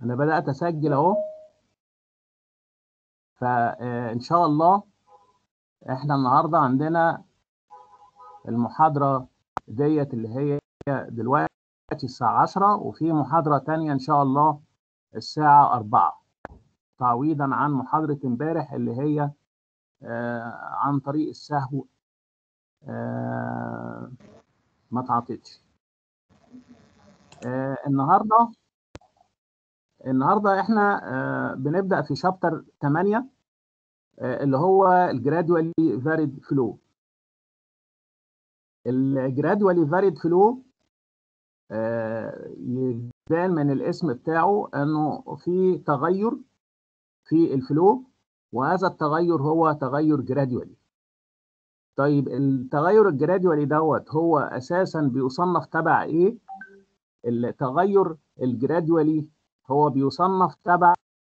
انا بدات اسجل اهو فان شاء الله احنا النهارده عندنا المحاضره ديت اللي هي دلوقتي الساعه 10 وفي محاضره تانية ان شاء الله الساعه 4 تعويضا عن محاضره امبارح اللي هي عن طريق السهو ما تعطيتش النهارده النهارده احنا بنبدا في شابتر 8 اللي هو الجرادوالي فاريد فلو الجرادوالي فاريد فلو يبان من الاسم بتاعه انه في تغير في الفلو وهذا التغير هو تغير جرادوالي طيب التغير الجرادوالي دوت هو اساسا بيصنف تبع ايه التغير الجرادوالي هو بيصنف تبع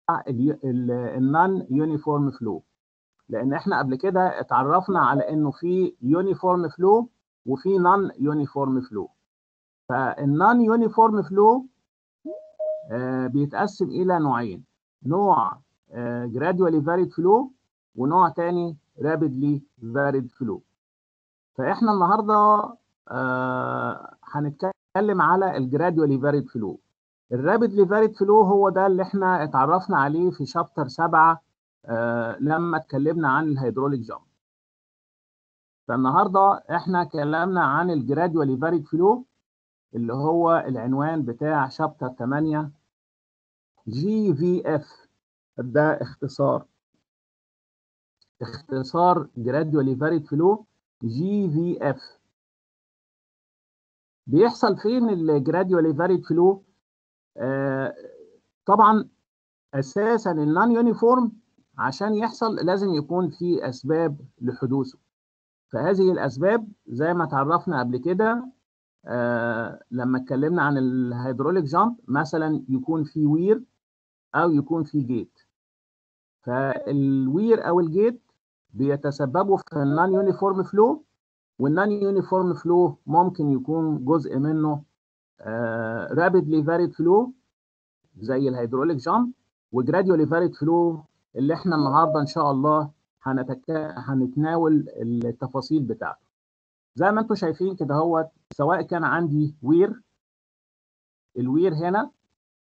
النون يونيفورم فلو لان احنا قبل كده اتعرفنا على انه في يونيفورم فلو وفي نون يونيفورم فلو فالنون يونيفورم فلو بيتقسم الى نوعين نوع جرادوالي فاريد فلو ونوع تاني رابيدلي فاريد فلو فاحنا النهارده هنتكلم على الجرادوالي فاريد فلو الرابيدلي فاريد فلو هو ده اللي احنا اتعرفنا عليه في شابتر 7 آه لما اتكلمنا عن الهيدروليك جامب فالنهارده احنا اتكلمنا عن الجرادوالي فاريد فلو اللي هو العنوان بتاع شابتر 8 جي في اف ده اختصار اختصار جرادوالي فاريد فلو جي في اف بيحصل فين الجرادوالي فاريد فلو آه طبعا اساسا النون يونيفورم عشان يحصل لازم يكون في اسباب لحدوثه فهذه الاسباب زي ما تعرفنا قبل كده آه لما اتكلمنا عن الهيدروليك جامب مثلا يكون في وير او يكون في جيت فالوير او الجيت بيتسببوا في النون يونيفورم فلو والنون يونيفورم فلو ممكن يكون جزء منه رابيدلي فاريد فلو زي الهيدروليك جامب وجراديولي فاريد فلو اللي احنا النهارده ان شاء الله هنتك... هنتناول التفاصيل بتاعته زي ما انتم شايفين كده هو سواء كان عندي وير الوير هنا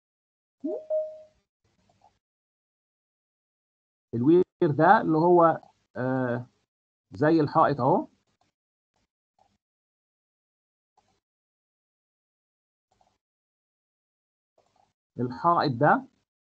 الوير ده اللي هو آه زي الحائط اهو الحائط ده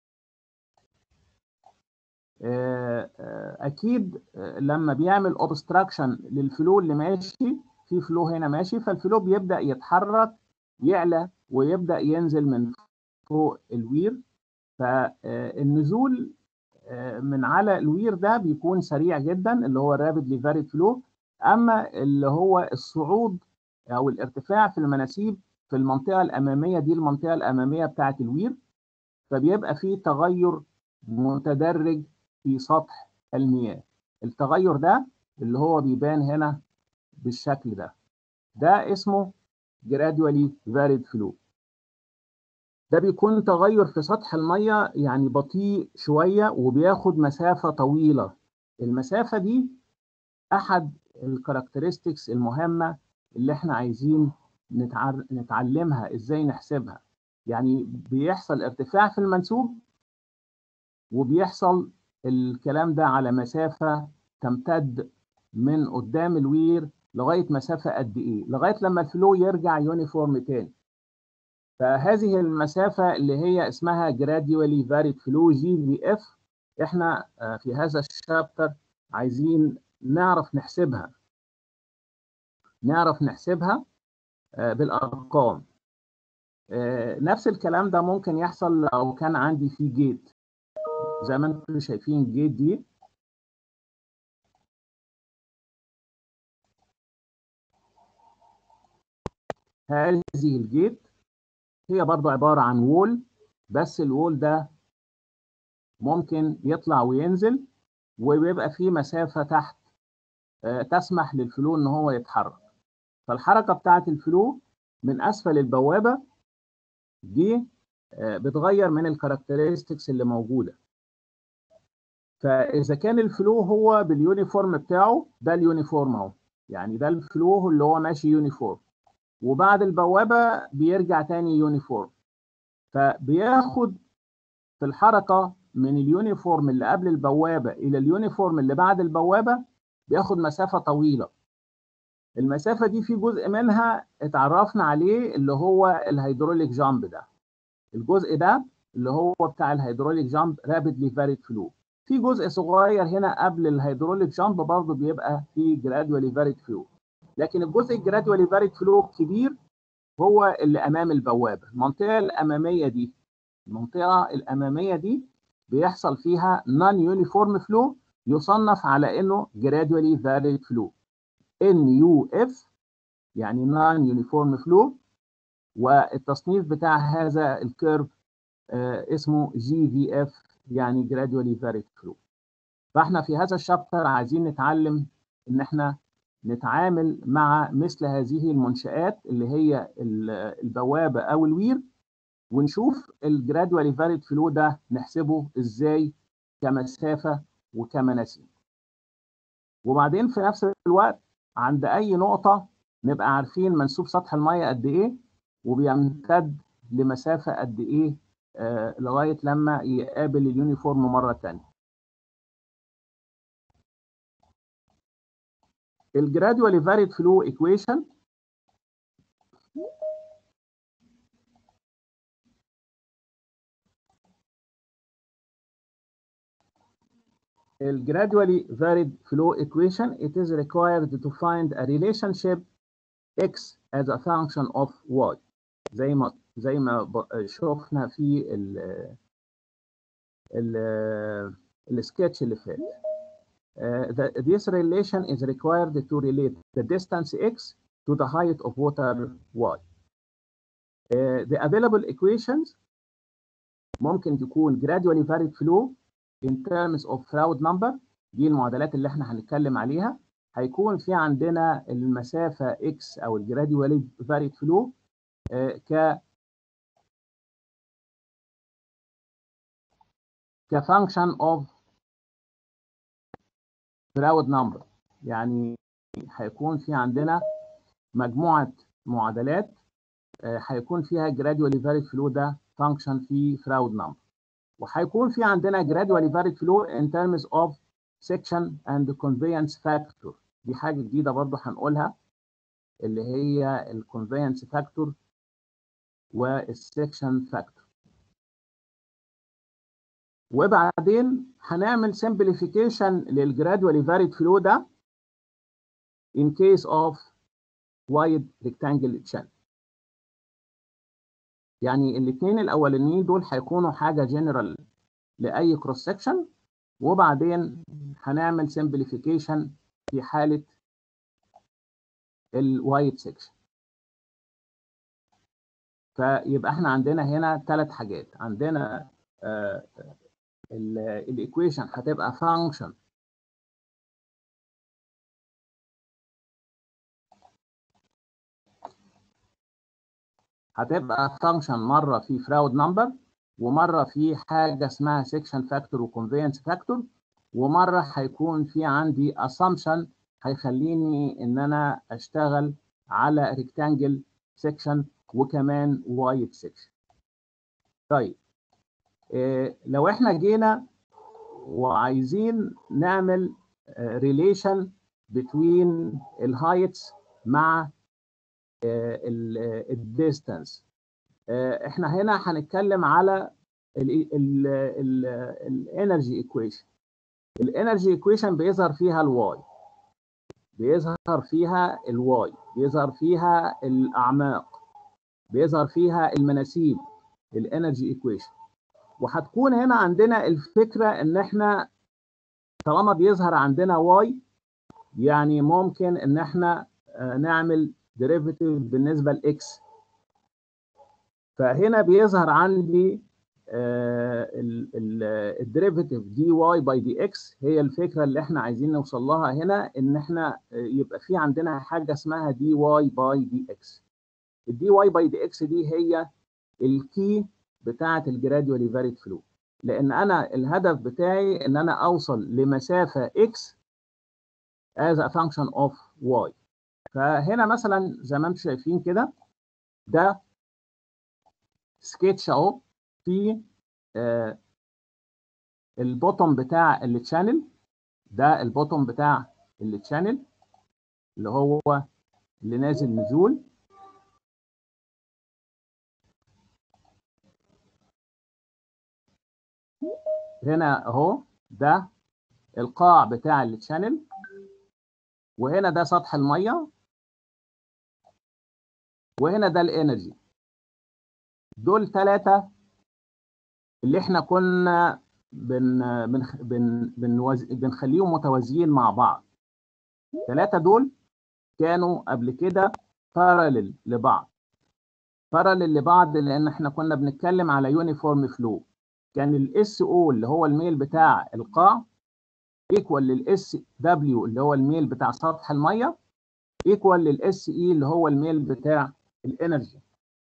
اكيد لما بيعمل اوبستراكشن للفلو اللي ماشي في فلو هنا ماشي فالفلو بيبدا يتحرك يعلى ويبدا ينزل من فوق الوير فالنزول من على الوير ده بيكون سريع جدا اللي هو رابيدلي فاريد فلو اما اللي هو الصعود او الارتفاع في المناسيب في المنطقه الاماميه دي المنطقه الاماميه بتاعه الوير فبيبقى فيه تغير متدرج في سطح المياه التغير ده اللي هو بيبان هنا بالشكل ده ده اسمه gradually varied flow ده بيكون تغير في سطح المية يعني بطيء شوية وبياخد مسافة طويلة المسافة دي أحد الكاركترستكس المهمة اللي احنا عايزين نتعلمها ازاي نحسبها يعني بيحصل ارتفاع في المنسوب وبيحصل الكلام ده على مسافة تمتد من قدام الوير لغاية مسافة قد إيه؟ لغاية لما الفلو يرجع يونيفورم تاني. فهذه المسافة اللي هي اسمها gradually varied flow GVF احنا في هذا الشابتر عايزين نعرف نحسبها. نعرف نحسبها بالأرقام. نفس الكلام ده ممكن يحصل لو كان عندي في جيت زي ما انتم شايفين الجيت دي هذه الجيت هي برضو عبارة عن وول بس الوول ده ممكن يطلع وينزل وبيبقى فيه مسافة تحت تسمح للفلو ان هو يتحرك فالحركة بتاعت الفلو من اسفل البوابة دي بتغير من الكاركترستكس اللي موجوده فاذا كان الفلو هو باليونيفورم بتاعه ده اليونيفورم اهو يعني ده الفلو اللي هو ماشي يونيفورم وبعد البوابه بيرجع تاني يونيفورم فبياخد في الحركه من اليونيفورم اللي قبل البوابه الى اليونيفورم اللي بعد البوابه بياخد مسافه طويله المسافه دي في جزء منها اتعرفنا عليه اللي هو الهيدروليك جامب ده الجزء ده اللي هو بتاع الهيدروليك جامب رابيدلي فاريد فلو في جزء صغير هنا قبل الهيدروليك جامب برضه بيبقى في جرادوالي فاريد فلو لكن الجزء الجرادوالي فاريد فلو الكبير هو اللي امام البوابه المنطقه الاماميه دي المنطقه الاماميه دي بيحصل فيها نون يونيفورم فلو يصنف على انه جرادوالي فاريد فلو ان يو اف يعني نون يونيفورم فلو والتصنيف بتاع هذا الكيرف آه اسمه جي في اف يعني جرادوالي فاريد فلو فاحنا في هذا الشابتر عايزين نتعلم ان احنا نتعامل مع مثل هذه المنشآت اللي هي البوابة أو الوير ونشوف الجرادوالي فاريد فلو ده نحسبه ازاي كمسافة وكمناسيب وبعدين في نفس الوقت عند أي نقطة نبقى عارفين منسوب سطح المية قد إيه وبيمتد لمسافة قد إيه آه لغاية لما يقابل اليونيفورم مرة تانية الجرادوالي فاريد فلو ايكويشن الجرادوالي varied flow equation it is required to find a relationship x as a function of y زي ما زي ما شفنا في ال ال السكتش اللي فات Uh, the, this relation is required to relate the distance x to the height of water y. Uh, the available equations ممكن تكون gradually varied flow in terms of Froude number دي المعادلات اللي احنا هنتكلم عليها هيكون في عندنا المسافة x أو الجراديوالي varied flow uh, ك كفانكشن of Froude number يعني هيكون في عندنا مجموعة معادلات هيكون فيها gradually varied flow ده function في Froude number وهيكون في عندنا gradually varied flow in terms of section and conveyance factor دي حاجة جديدة برضه هنقولها اللي هي الconveyance factor والsection factor وبعدين هنعمل simplification للجرادوالي varied flow ده in case of wide rectangle channel يعني الاثنين الاولانيين دول هيكونوا حاجه جنرال لاي كروس سكشن وبعدين هنعمل simplification في حاله الوايد سكشن فيبقى احنا عندنا هنا ثلاث حاجات عندنا آه الايكويشن هتبقى فانكشن هتبقى فانكشن مره في فراود نمبر ومره في حاجه اسمها سكشن فاكتور وكونفينس فاكتور ومره هيكون في عندي اسامبشن هيخليني ان انا اشتغل على ريكتانجل سكشن وكمان وايد سكشن طيب إيه لو احنا جينا وعايزين نعمل ريليشن بين الهايتس مع الديستانس احنا هنا هنتكلم على الانرجي ايكويشن الانرجي ايكويشن بيظهر فيها الواي بيظهر فيها الواي بيظهر فيها الاعماق بيظهر فيها المناسيب الانرجي ايكويشن وهتكون هنا عندنا الفكره ان احنا طالما بيظهر عندنا واي يعني ممكن ان احنا نعمل ديريفيتيف بالنسبه لاكس فهنا بيظهر عندي الديريفيتيف دي واي باي دي اكس هي الفكره اللي احنا عايزين نوصل لها هنا ان احنا يبقى في عندنا حاجه اسمها دي واي باي دي اكس الدي واي باي دي اكس دي هي الكي بتاعه الجراديولي فاريد فلو لان انا الهدف بتاعي ان انا اوصل لمسافه x as a function of y فهنا مثلا زي ما انتم شايفين كده ده سكتش اهو في آه البوتوم بتاع التشانل ده البوتوم بتاع التشانل اللي هو اللي نازل نزول هنا اهو ده القاع بتاع التشانل وهنا ده سطح الميه وهنا ده الانرجي دول ثلاثة اللي احنا كنا بن بن بن بنوز... بنخليهم متوازيين مع بعض الثلاثة دول كانوا قبل كده باراليل لبعض باراليل لبعض لان احنا كنا بنتكلم على يونيفورم فلو كان الاس او اللي هو الميل بتاع القاع ايكوال للاس دبليو اللي هو الميل بتاع سطح الميه ايكوال للاس اي اللي هو الميل بتاع الانرجي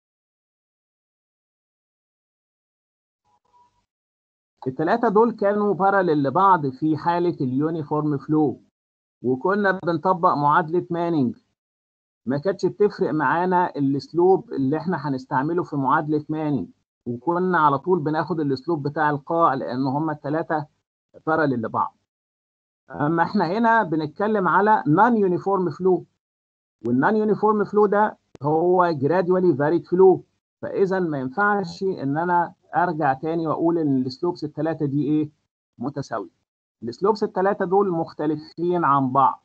الثلاثه دول كانوا باراليل لبعض في حاله اليونيفورم فلو وكنا بنطبق معادله مانينج ما كانتش بتفرق معانا الاسلوب اللي احنا هنستعمله في معادله مانينج وكنا على طول بناخد الاسلوب بتاع القاع لان هم الثلاثه باراليل لبعض اما احنا هنا بنتكلم على نون يونيفورم فلو والنون يونيفورم فلو ده هو جراديوالي فاريد فلو فاذا ما ينفعش ان انا ارجع تاني واقول ان السلوبس الثلاثه دي ايه متساويه السلوبس الثلاثه دول مختلفين عن بعض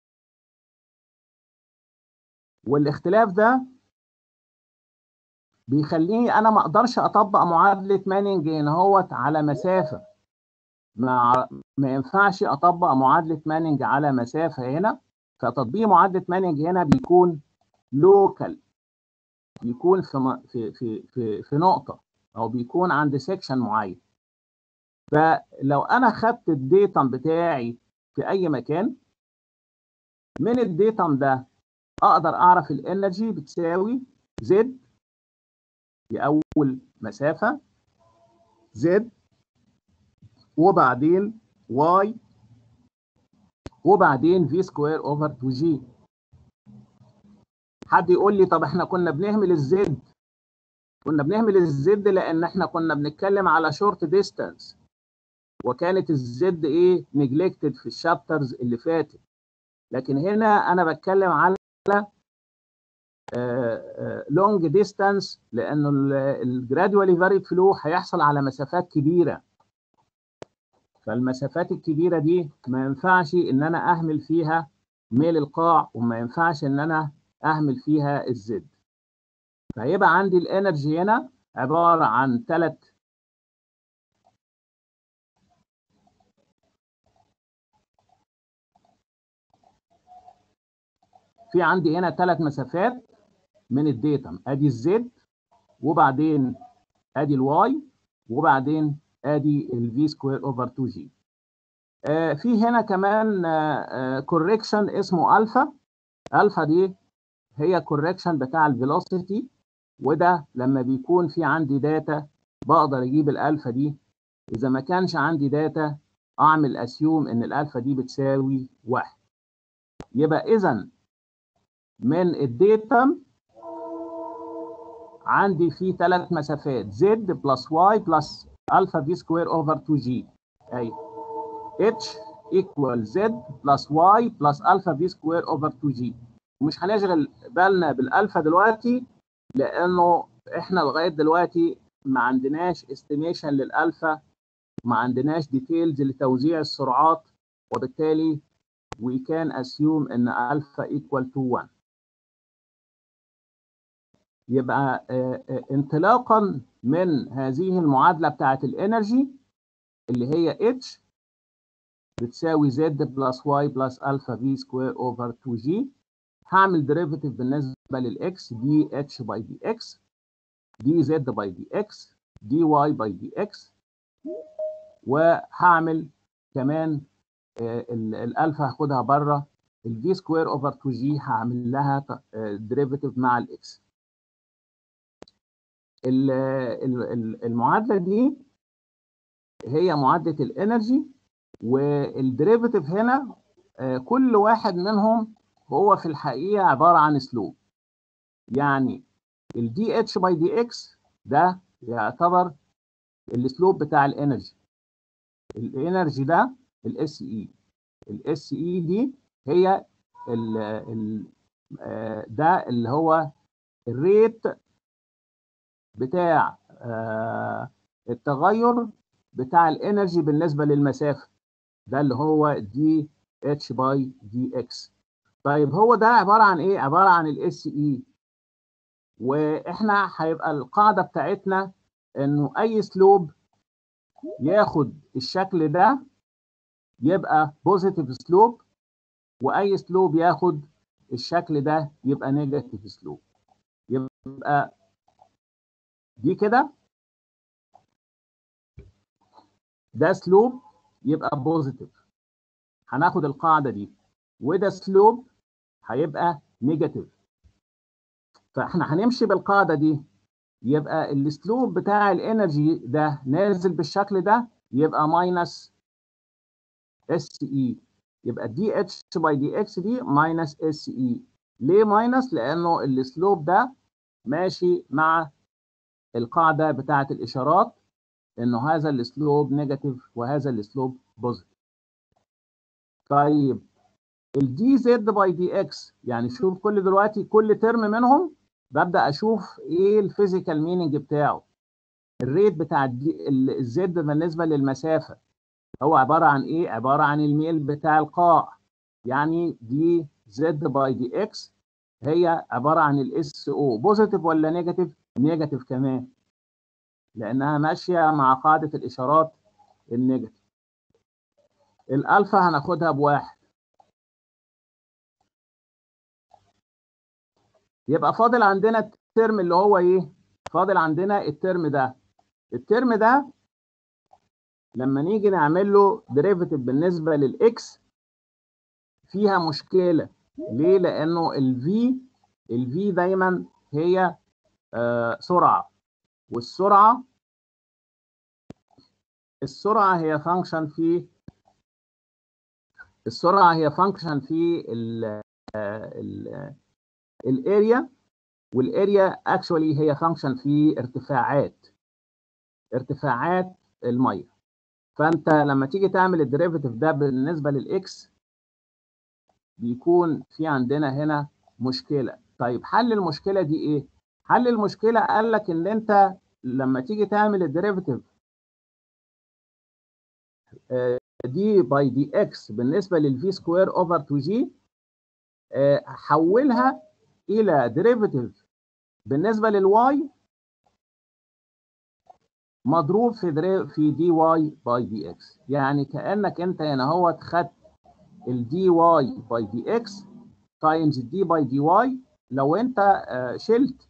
والاختلاف ده بيخليني انا ما اقدرش اطبق معادله مانينج هنا هوت على مسافه ما ما ينفعش اطبق معادله مانينج على مسافه هنا فتطبيق معادله مانينج هنا بيكون لوكال بيكون في في في في, في نقطه او بيكون عند سيكشن معين فلو انا خدت الديتم بتاعي في اي مكان من الديتم ده اقدر اعرف الانرجي بتساوي زد في اول مسافه زد وبعدين واي وبعدين في سكوير اوفر 2 جي حد يقول لي طب احنا كنا بنهمل الزد كنا بنهمل الزد لان احنا كنا بنتكلم على شورت ديستانس وكانت الزد ايه نجلكتد في الشابترز اللي فاتت لكن هنا انا بتكلم على لونج ديستانس لانه الجرادوالي فاريد فلو هيحصل على مسافات كبيره فالمسافات الكبيره دي ما ينفعش ان انا اهمل فيها ميل القاع وما ينفعش ان انا اهمل فيها الزد فهيبقى عندي الانرجي هنا عباره عن ثلاث في عندي هنا ثلاث مسافات من الديتم ادي الزد وبعدين ادي الواي وبعدين ادي الفي سكوير اوفر 2 جي آه في هنا كمان كوريكشن آه اسمه الفا الفا دي هي كوريكشن بتاع الفيلوسيتي وده لما بيكون في عندي داتا بقدر اجيب الالفا دي اذا ما كانش عندي داتا اعمل اسيوم ان الالفا دي بتساوي واحد يبقى اذا من الديتم عندي في ثلاث مسافات زد بلس واي بلس الفا في سكوير اوفر 2 جي اي اتش ايكوال زد بلس واي بلس الفا في سكوير اوفر 2 جي ومش هنشغل بالنا بالالفا دلوقتي لانه احنا لغايه دلوقتي ما عندناش استيميشن للالفا ما عندناش ديتيلز لتوزيع السرعات وبالتالي we can assume ان الفا equal to 1 يبقى انطلاقا من هذه المعادله بتاعه الانرجي اللي هي H بتساوي Z بلس Y بلس ألفا V سكوير أوفر 2G هعمل ديريفيتيف بالنسبة للإكس دي H باي دي إكس دي Z باي دي إكس دي Y باي دي إكس وهعمل كمان الألفا هاخدها بره الفي سكوير أوفر 2G هعمل لها ديريفيتيف مع الإكس المعادله دي هي معادله الانرجي والديريفيتيف هنا كل واحد منهم هو في الحقيقه عباره عن سلوب يعني الدي اتش باي دي اكس ده يعتبر السلوب بتاع الانرجي الانرجي ده الاس اي الاس اي دي هي ال ال ده اللي هو الريت بتاع التغير بتاع الانرجي بالنسبه للمسافه ده اللي هو دي اتش باي دي اكس طيب هو ده عباره عن ايه عباره عن الاس اي واحنا هيبقى القاعده بتاعتنا انه اي سلوب ياخد الشكل ده يبقى بوزيتيف سلوب واي سلوب ياخد الشكل ده يبقى نيجاتيف سلوب يبقى دي كده ده سلوب يبقى بوزيتيف هناخد القاعده دي وده سلوب هيبقى نيجاتيف فاحنا هنمشي بالقاعده دي يبقى السلوب بتاع الانرجي ده نازل بالشكل ده يبقى ماينس اس اي يبقى دي اتش باي دي اكس دي ماينس اس اي ليه ماينس لانه السلوب ده ماشي مع القاعده بتاعه الاشارات انه هذا السلوب نيجاتيف وهذا السلوب بوزيتيف طيب الدي زد باي دي اكس يعني شوف كل دلوقتي كل ترم منهم ببدا اشوف ايه الفيزيكال مينينج بتاعه الريت بتاع الزد بالنسبه للمسافه هو عباره عن ايه عباره عن الميل بتاع القاع يعني دي زد باي دي اكس هي عباره عن الاس او بوزيتيف ولا نيجاتيف نيجاتيف كمان لانها ماشيه مع قاعده الاشارات النيجاتيف الالفا هناخدها بواحد يبقى فاضل عندنا الترم اللي هو ايه فاضل عندنا الترم ده الترم ده لما نيجي نعمل له ديريفيتيف بالنسبه للاكس فيها مشكله ليه لانه الفي الفي دايما هي آه سرعه والسرعه السرعه هي فانكشن في السرعه هي فانكشن في ال ال الاريا والاريا اكشولي هي فانكشن في ارتفاعات ارتفاعات الميه فانت لما تيجي تعمل الديريفيتيف ده بالنسبه للاكس بيكون في عندنا هنا مشكله طيب حل المشكله دي ايه حل المشكله قال لك ان انت لما تيجي تعمل الديريفيتيف دي باي دي اكس بالنسبه للفي سكوير اوفر 2 جي حولها الى ديريفيتيف بالنسبه للواي مضروب في دري في دي واي باي دي اكس يعني كانك انت هنا هو خدت الدي واي باي دي اكس تايمز الدي باي دي واي لو انت شلت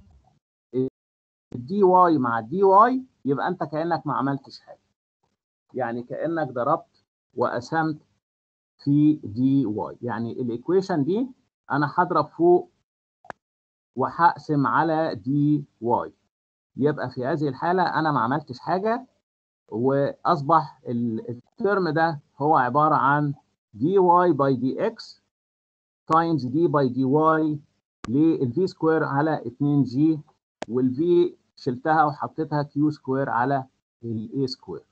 الدي واي مع الدي واي يبقى انت كانك ما عملتش حاجه يعني كانك ضربت وقسمت في دي واي يعني الايكويشن دي انا هضرب فوق وهقسم على دي واي يبقى في هذه الحالة أنا ما عملتش حاجة وأصبح الترم ده هو عبارة عن دي واي باي دي اكس تايمز دي باي دي واي للفي سكوير على 2 جي والفي شلتها وحطيتها كيو سكوير على الاي سكوير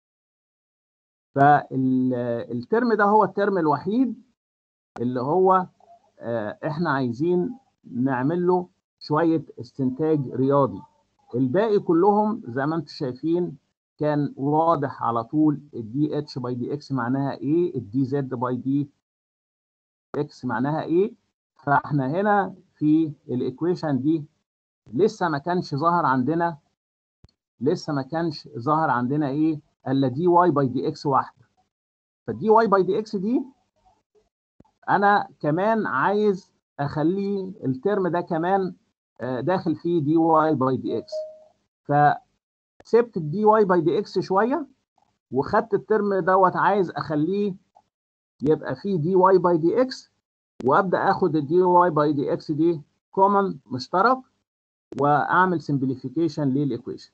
فالترم ده هو الترم الوحيد اللي هو احنا عايزين نعمل له شوية استنتاج رياضي الباقي كلهم زي ما انتم شايفين كان واضح على طول الدي اتش باي دي اكس معناها ايه الدي زد باي دي اكس معناها ايه فاحنا هنا في الايكويشن دي لسه ما كانش ظاهر عندنا لسه ما كانش ظاهر عندنا ايه الا دي واي باي دي اكس واحده فالدي واي باي دي اكس دي انا كمان عايز اخليه الترم ده كمان داخل فيه دي واي باي دي اكس فسبت الدي واي باي دي اكس شويه وخدت الترم دوت عايز اخليه يبقى فيه دي واي باي دي اكس وابدا اخد الدي واي باي دي اكس دي كومن مشترك واعمل سمبليفيكيشن للايكويشن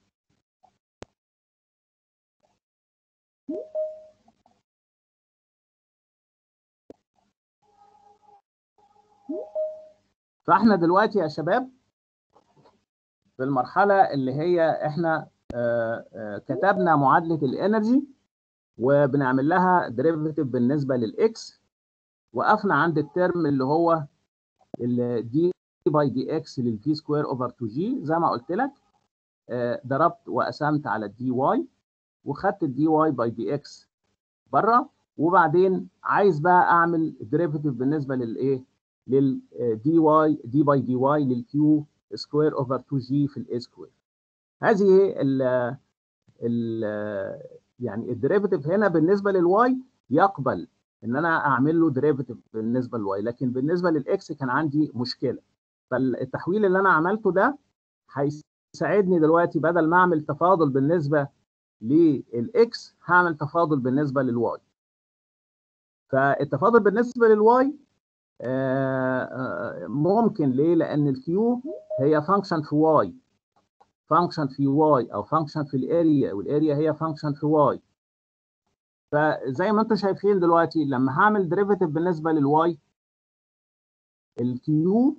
فاحنا دلوقتي يا شباب في المرحله اللي هي احنا آآ آآ كتبنا معادله الانرجي وبنعمل لها ديريفيتيف بالنسبه للاكس وقفنا عند الترم اللي هو الدي باي دي اكس للفي سكوير اوفر 2 جي زي ما قلت لك ضربت وقسمت على الدي واي وخدت الدي واي باي دي اكس بره وبعدين عايز بقى اعمل ديريفيتيف بالنسبه للايه للدي واي دي باي دي واي للكيو سكوير اوفر 2 جي في الاي سكوير هذه ال ال يعني الديريفيتيف هنا بالنسبه للواي يقبل ان انا اعمل له ديريفيتيف بالنسبه للواي لكن بالنسبه للاكس كان عندي مشكله فالتحويل اللي انا عملته ده هيساعدني دلوقتي بدل ما اعمل تفاضل بالنسبه للاكس هعمل تفاضل بالنسبه للواي فالتفاضل بالنسبه للواي ممكن ليه لان الكيو هي فانكشن في واي فانكشن في واي او فانكشن في الاريا والاريا هي فانكشن في واي فزي ما انتم شايفين دلوقتي لما هعمل ديريفيتيف بالنسبه للواي الكيو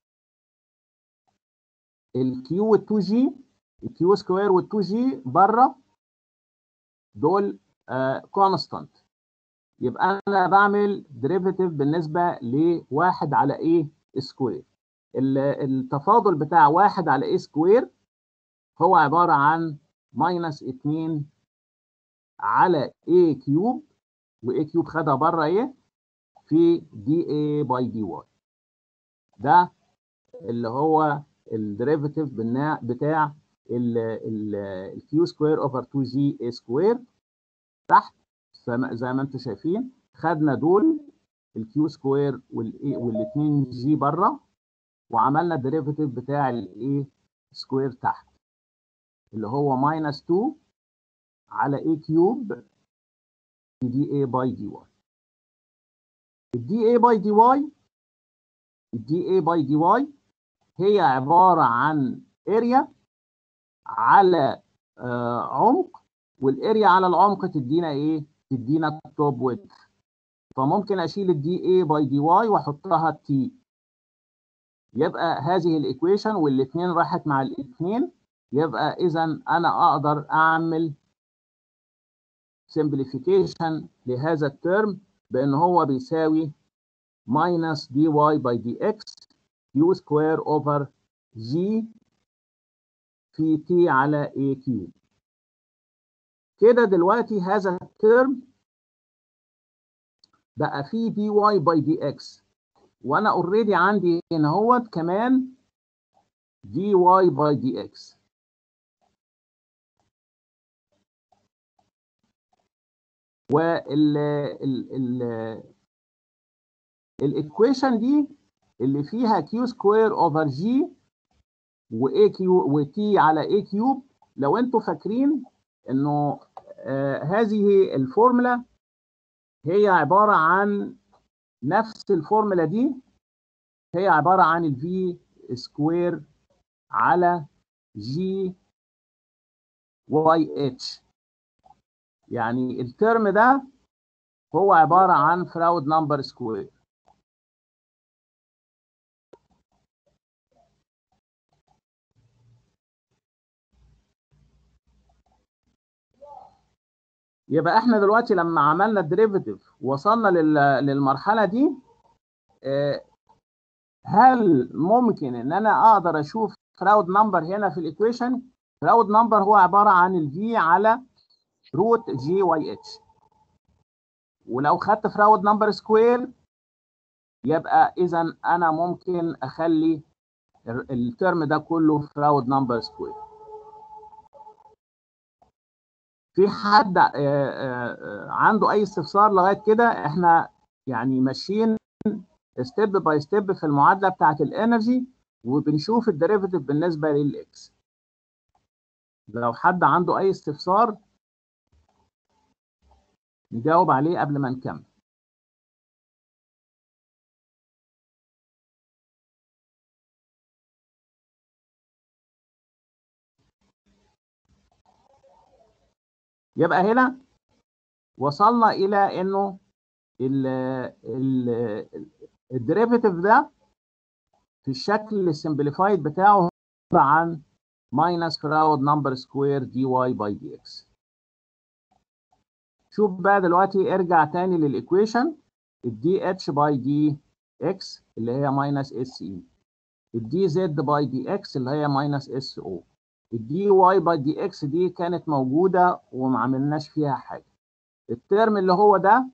الكيو وال2 جي الكيو سكوير وال2 جي بره دول كونستانت uh, يبقى انا بعمل ديريفيتيف بالنسبه لواحد على ايه سكوير التفاضل بتاع واحد على ايه سكوير هو عباره عن ماينس 2 على a كيوب و a كيوب خدها بره ايه في دي a باي دي واي ده اللي هو الديريفيتيف بتاع الكيو سكوير اوفر 2 جي a سكوير تحت زي ما انتم شايفين خدنا دول الكيو سكوير وال2 جي بره وعملنا الديريفيتيف بتاع الايه سكوير تحت اللي هو ماينس 2 على a كيوب دي a باي دي واي الدي a باي دي واي الدي a باي دي واي هي عبارة عن اريا على آه عمق والاريا على العمق تدينا ايه؟ تدينا التوب ويدث فممكن اشيل الدي a باي دي واي واحطها تي يبقى هذه الايكويشن والاثنين راحت مع الاثنين يبقى اذا انا اقدر اعمل simplification لهذا الترم بان هو بيساوي minus dy by dx q square over g في t على a cube كده دلوقتي هذا الترم بقى فيه dy by dx وانا اوريدي عندي هنا اهوت كمان dy by dx وال ال ال الايكويشن دي اللي فيها كيو سكوير اوفر جي واي كيو وتي على اي كيوب لو انتوا فاكرين انه آه هذه الفورمولا هي عباره عن نفس الفورمولا دي هي عباره عن الفي سكوير على جي واي اتش يعني الترم ده هو عبارة عن فراود نمبر سكوير يبقى احنا دلوقتي لما عملنا الديريفيتيف وصلنا للمرحلة دي هل ممكن ان انا اقدر اشوف فراود نمبر هنا في الايكويشن فراود نمبر هو عبارة عن الفي على روت جي واي اتش ولو خدت فراود نمبر سكوير يبقى اذا انا ممكن اخلي الترم ده كله فراود نمبر سكوير في حد عنده اي استفسار لغايه كده احنا يعني ماشيين ستيب باي ستيب في المعادله بتاعه الانرجي وبنشوف الديريفيتيف بالنسبه للاكس لو حد عنده اي استفسار نجاوب عليه قبل ما نكمل يبقى هنا وصلنا الى انه الديريفيتيف ده في الشكل السمبليفايد بتاعه عباره عن minus crowd number square dy by dx شوف بقى دلوقتي ارجع تاني للايكويشن الدي اتش باي دي اكس اللي هي ماينس اس اي الدي زد باي دي اكس اللي هي ماينس اس او الدي واي باي دي اكس دي كانت موجوده وما عملناش فيها حاجه الترم اللي هو ده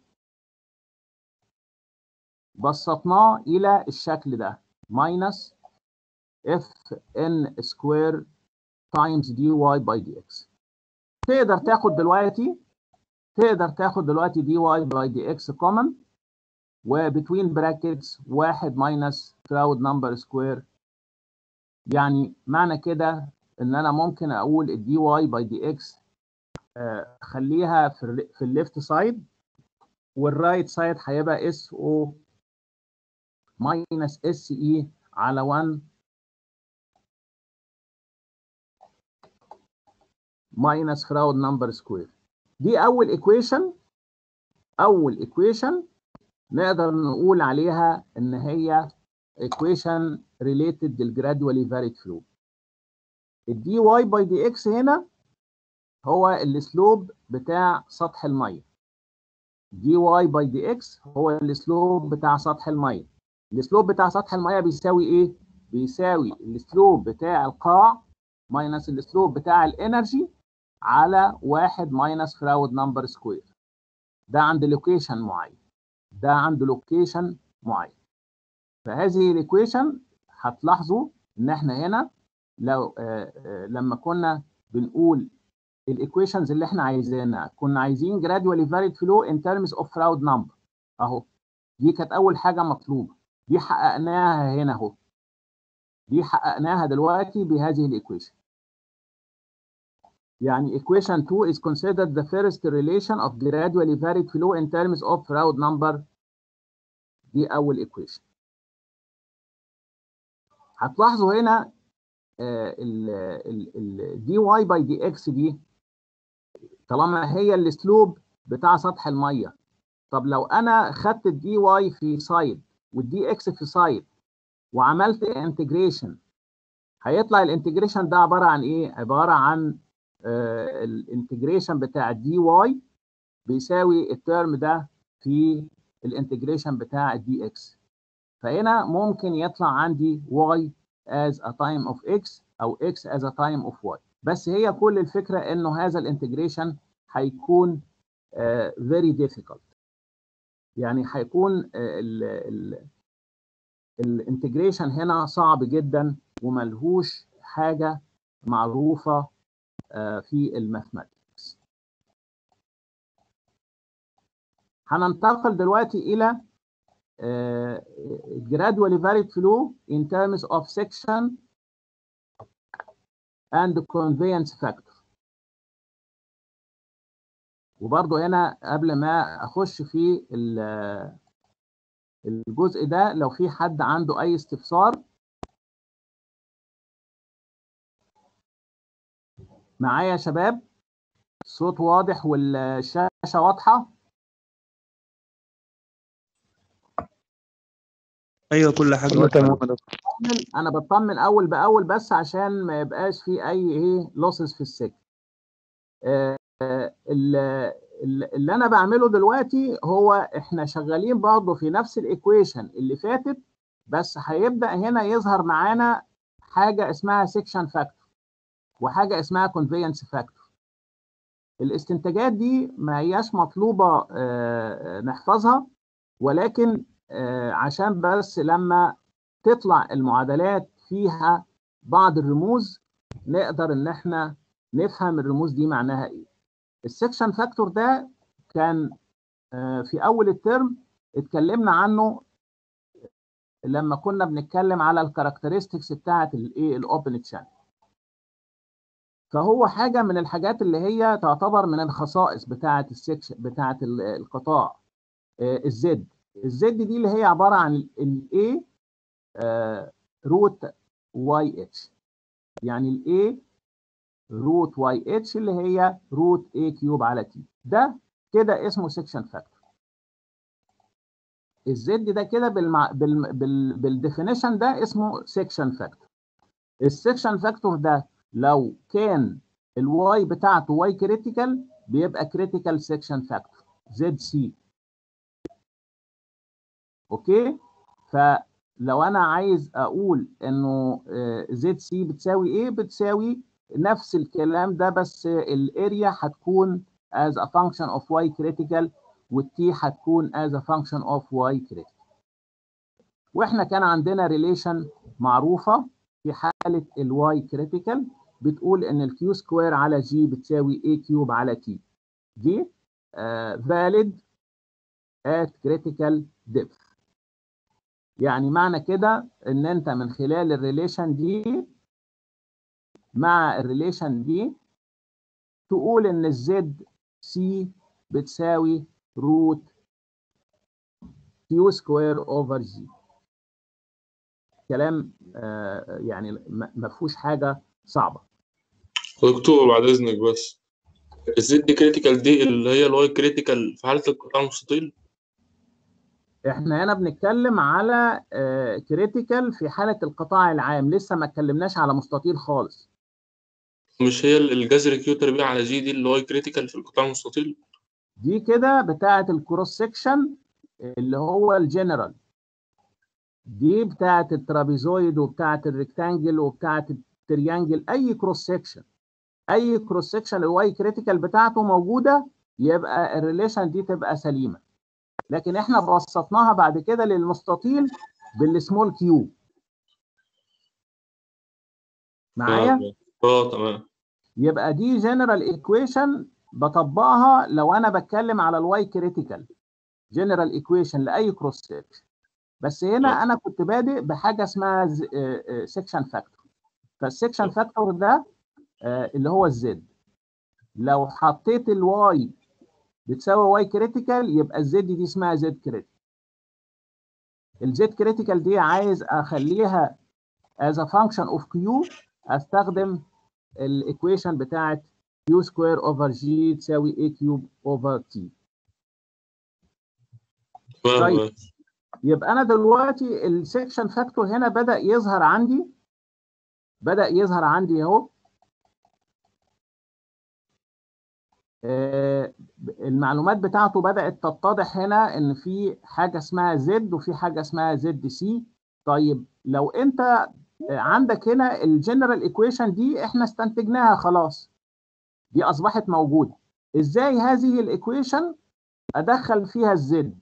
بسطناه الى الشكل ده ماينس اف ان سكوير تايمز دي واي باي دي اكس تقدر تاخد دلوقتي تقدر تاخد دلوقتي دي واي باي دي اكس كومن وبتوين براكتس واحد ماينس كراود نمبر سكوير يعني معنى كده ان انا ممكن اقول الدي واي باي دي اكس خليها في في الليفت سايد والرايت سايد هيبقى اس او ماينس اس اي على 1 ماينس كراود نمبر سكوير دي اول ايكويشن اول ايكويشن نقدر نقول عليها ان هي equation related للجرادولي varied flow الدي واي باي دي اكس هنا هو السلوب بتاع سطح الميه دي واي باي دي اكس هو السلوب بتاع سطح الميه السلوب بتاع سطح الميه بيساوي ايه بيساوي السلوب بتاع القاع ماينس السلوب بتاع الانرجي على واحد ماينس كراود نمبر سكوير ده عند لوكيشن معين ده عند لوكيشن معين فهذه الايكويشن هتلاحظوا ان احنا هنا لو آه آه لما كنا بنقول الايكويشنز اللي احنا عايزينها كنا عايزين gradually varied flow in terms of Froude number اهو دي كانت اول حاجه مطلوبه دي حققناها هنا اهو دي حققناها دلوقتي بهذه الايكويشن يعني equation 2 is considered the first relation of gradually varied flow in terms of Froude number دي اول equation هتلاحظوا هنا ال دي واي باي دي اكس دي طالما هي السلوب بتاع سطح الميه طب لو انا خدت الدي واي في سايد والدي اكس في سايد وعملت انتجريشن هيطلع الانتجريشن ده عباره عن ايه عباره عن آه الانتجريشن بتاع الدي واي بيساوي الترم ده في الانتجريشن بتاع الدي اكس فهنا ممكن يطلع عندي y as a time of x او x as a time of y بس هي كل الفكره انه هذا الانتجريشن هيكون uh, very difficult يعني هيكون الانتجريشن هنا صعب جدا وملهوش حاجه معروفه uh, في الماثماتكس هننتقل دلوقتي الى Uh, gradually varied flow in terms of section and conveyance factor وبرضه هنا قبل ما اخش في الجزء ده لو في حد عنده اي استفسار معايا يا شباب الصوت واضح والشاشه واضحه ايوه كل حاجه كله تمام يا دكتور انا بطمن اول باول بس عشان ما يبقاش في اي ايه لوسز في السكه آه اللي انا بعمله دلوقتي هو احنا شغالين برضه في نفس الايكويشن اللي فاتت بس هيبدا هنا يظهر معانا حاجه اسمها سيكشن فاكتور وحاجه اسمها كونفينس فاكتور الاستنتاجات دي ما هياش مطلوبه آه نحفظها ولكن آه عشان بس لما تطلع المعادلات فيها بعض الرموز نقدر ان احنا نفهم الرموز دي معناها ايه السكشن فاكتور ده كان آه في اول الترم اتكلمنا عنه لما كنا بنتكلم على الكاركترستكس بتاعه الايه الاوبن تشانل فهو حاجه من الحاجات اللي هي تعتبر من الخصائص بتاعه السكشن بتاعه القطاع آه الزد الزد دي اللي هي عباره عن الاي روت واي اتش يعني الاي روت واي اتش اللي هي روت اي كيوب على تي ده كده اسمه سكشن فاكتور الزد ده كده بالمع... بال... بال... بالديفينيشن ده اسمه سكشن فاكتور السكشن فاكتور ده لو كان الواي بتاعته واي كريتيكال بيبقى كريتيكال سكشن فاكتور زد سي اوكي فلو انا عايز اقول انه زد سي بتساوي ايه بتساوي نفس الكلام ده بس الاريا هتكون as a function of y critical والتي هتكون as a function of y critical واحنا كان عندنا ريليشن معروفه في حاله الواي كريتيكال بتقول ان الكيو سكوير على جي بتساوي a كيوب على تي دي uh, valid at critical depth يعني معنى كده ان انت من خلال الريليشن دي مع الريليشن دي تقول ان الزد سي بتساوي روت كيو سكوير اوفر جي كلام آه يعني ما فيهوش حاجه صعبه دكتور بعد اذنك بس الزد كريتيكال دي اللي هي الواي كريتيكال في حاله القطاع المستطيل احنا هنا بنتكلم على كريتيكال في حاله القطاع العام لسه ما اتكلمناش على مستطيل خالص مش هي الجذر كيو تربيع على جي دي اللي هو كريتيكال في القطاع المستطيل دي كده بتاعه الكروس سكشن اللي هو الجنرال دي بتاعه الترابيزويد وبتاعه الريكتانجل وبتاعه التريانجل اي كروس سكشن اي كروس سكشن الواي كريتيكال بتاعته موجوده يبقى الريليشن دي تبقى سليمه لكن احنا بسطناها بعد كده للمستطيل بالسمول كيو معايا اه تمام يبقى دي جنرال ايكويشن بطبقها لو انا بتكلم على الواي كريتيكال جنرال ايكويشن لاي كروس سكشن بس هنا انا كنت بادئ بحاجه اسمها سكشن فاكتور فالسكشن فاكتور ده اللي هو الزد لو حطيت الواي بتساوي واي كريتيكال يبقى الزد دي اسمها زد كريتيكال الزد كريتيكال دي عايز اخليها as a function of q استخدم الايكويشن بتاعت q سكوير اوفر جي تساوي a كيوب اوفر t طيب يبقى انا دلوقتي السكشن فاكتور هنا بدا يظهر عندي بدا يظهر عندي اهو المعلومات بتاعته بدأت تتضح هنا ان في حاجة اسمها زد وفي حاجة اسمها زد سي طيب لو انت عندك هنا الجنرال ايكويشن دي احنا استنتجناها خلاص دي اصبحت موجودة ازاي هذه الايكويشن ادخل فيها الزد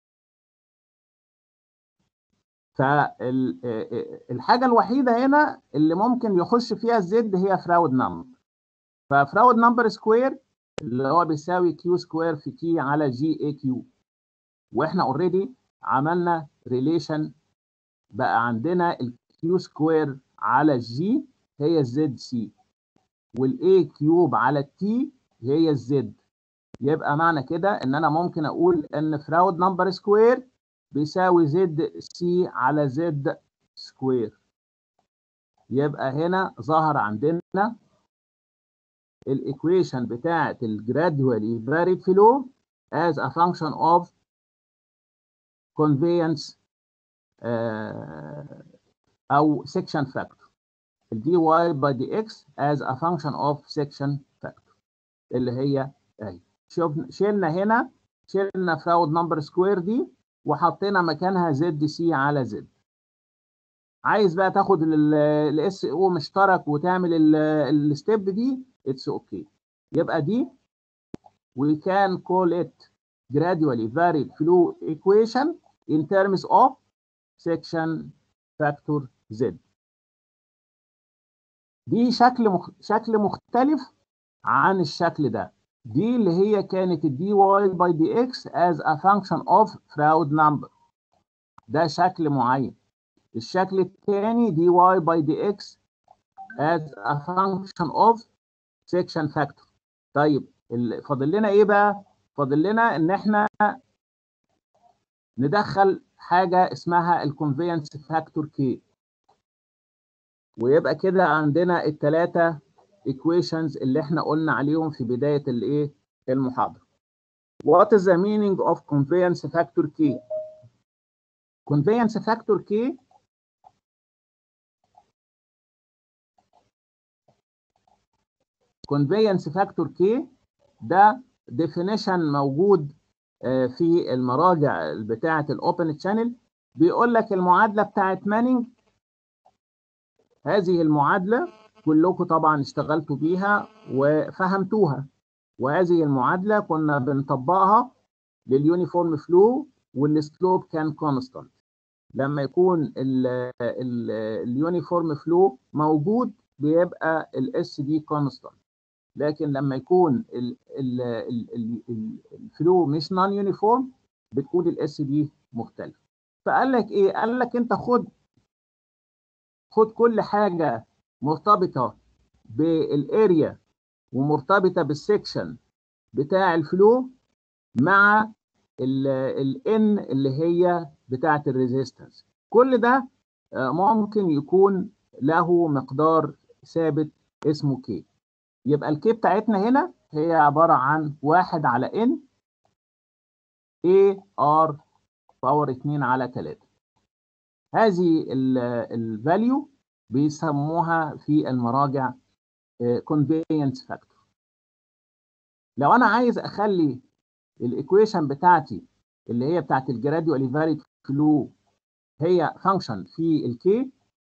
فالحاجة الوحيدة هنا اللي ممكن يخش فيها الزد هي فراود نمبر ففراود نمبر سكوير اللي هو بيساوي كيو سكوير في تي على جي اي كيو واحنا اوريدي عملنا ريليشن بقى عندنا الكيو سكوير على الجي هي الزد سي والاي كيوب على التي هي الزد يبقى معنى كده ان انا ممكن اقول ان فراود نمبر سكوير بيساوي زد سي على زد سكوير يبقى هنا ظهر عندنا الايكويشن بتاعت الجرادوالي varied flow as a function of conveyance uh, او section factor dy by dx as a function of section factor اللي هي اهي شوف شلنا هنا شلنا فراود نمبر سكوير دي وحطينا مكانها زد سي على زد عايز بقى تاخد الاس او مشترك وتعمل الستيب دي اتس اوكي okay. يبقى دي we can call it gradually varied flow equation in terms of section factor z دي شكل مخ... شكل مختلف عن الشكل ده دي اللي هي كانت الدي واي باي دي اكس as a function of Froude number ده شكل معين الشكل الثاني دي واي باي دي اكس as a function of section factor طيب فاضل لنا ايه بقى فاضل لنا ان احنا ندخل حاجه اسمها الكونفينس فاكتور كي ويبقى كده عندنا الثلاثه equations اللي احنا قلنا عليهم في بدايه الايه المحاضره What is the meaning of conveyance factor K conveyance factor K conveyance factor K ده definition موجود في المراجع بتاعه الاوبن تشانل بيقول لك المعادله بتاعه مانينج هذه المعادله كلكم طبعا اشتغلتوا بيها وفهمتوها وهذه المعادله كنا بنطبقها لليونيفورم فلو والسلوب كان كونستانت لما يكون اليونيفورم فلو موجود بيبقى الاس دي كونستانت لكن لما يكون الفلو مش نون يونيفورم بتكون الاس دي مختلفه فقال لك ايه قال لك انت خد خد كل حاجه مرتبطه بالاريا ومرتبطه بالسكشن بتاع الفلو مع الان اللي هي بتاعه الريزيستنس كل ده ممكن يكون له مقدار ثابت اسمه كي يبقى الكي بتاعتنا هنا هي عباره عن واحد على ان اي ار باور 2 على 3 هذه الفاليو بيسموها في المراجع conveyance factor لو انا عايز اخلي الايكويشن بتاعتي اللي هي بتاعت الجراديوالي فاريد فلو هي فانكشن في الكي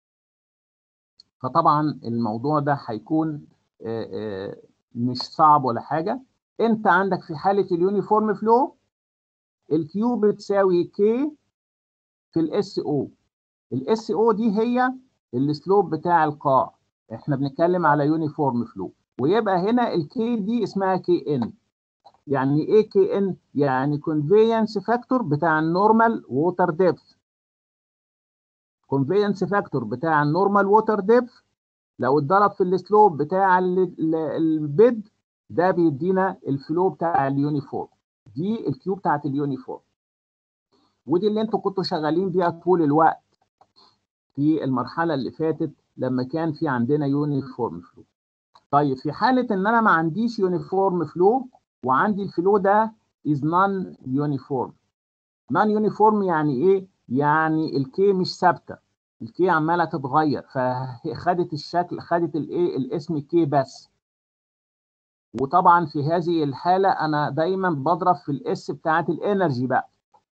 فطبعا الموضوع ده هيكون مش صعب ولا حاجه انت عندك في حاله اليونيفورم فلو الكيو بتساوي كي في الاس او الاس او دي هي السلوب بتاع القاع احنا بنتكلم على يونيفورم فلو ويبقى هنا الكي دي اسمها كي ان يعني ايه كي ان يعني كونفينس فاكتور بتاع النورمال ووتر ديبث كونفينس فاكتور بتاع النورمال ووتر ديبث لو اتضرب في السلوب بتاع البيد ده بيدينا الفلو بتاع اليونيفورم دي الكيو بتاعت اليونيفورم ودي اللي انتوا كنتوا شغالين بيها طول الوقت في المرحله اللي فاتت لما كان في عندنا يونيفورم فلو طيب في حاله ان انا ما عنديش يونيفورم فلو وعندي الفلو ده از نون يونيفورم نون يونيفورم يعني ايه يعني الكي مش ثابته الكي عماله تتغير فخدت الشكل خدت الايه الاسم كي بس وطبعا في هذه الحاله انا دايما بضرب في الاس بتاعت الانرجي بقى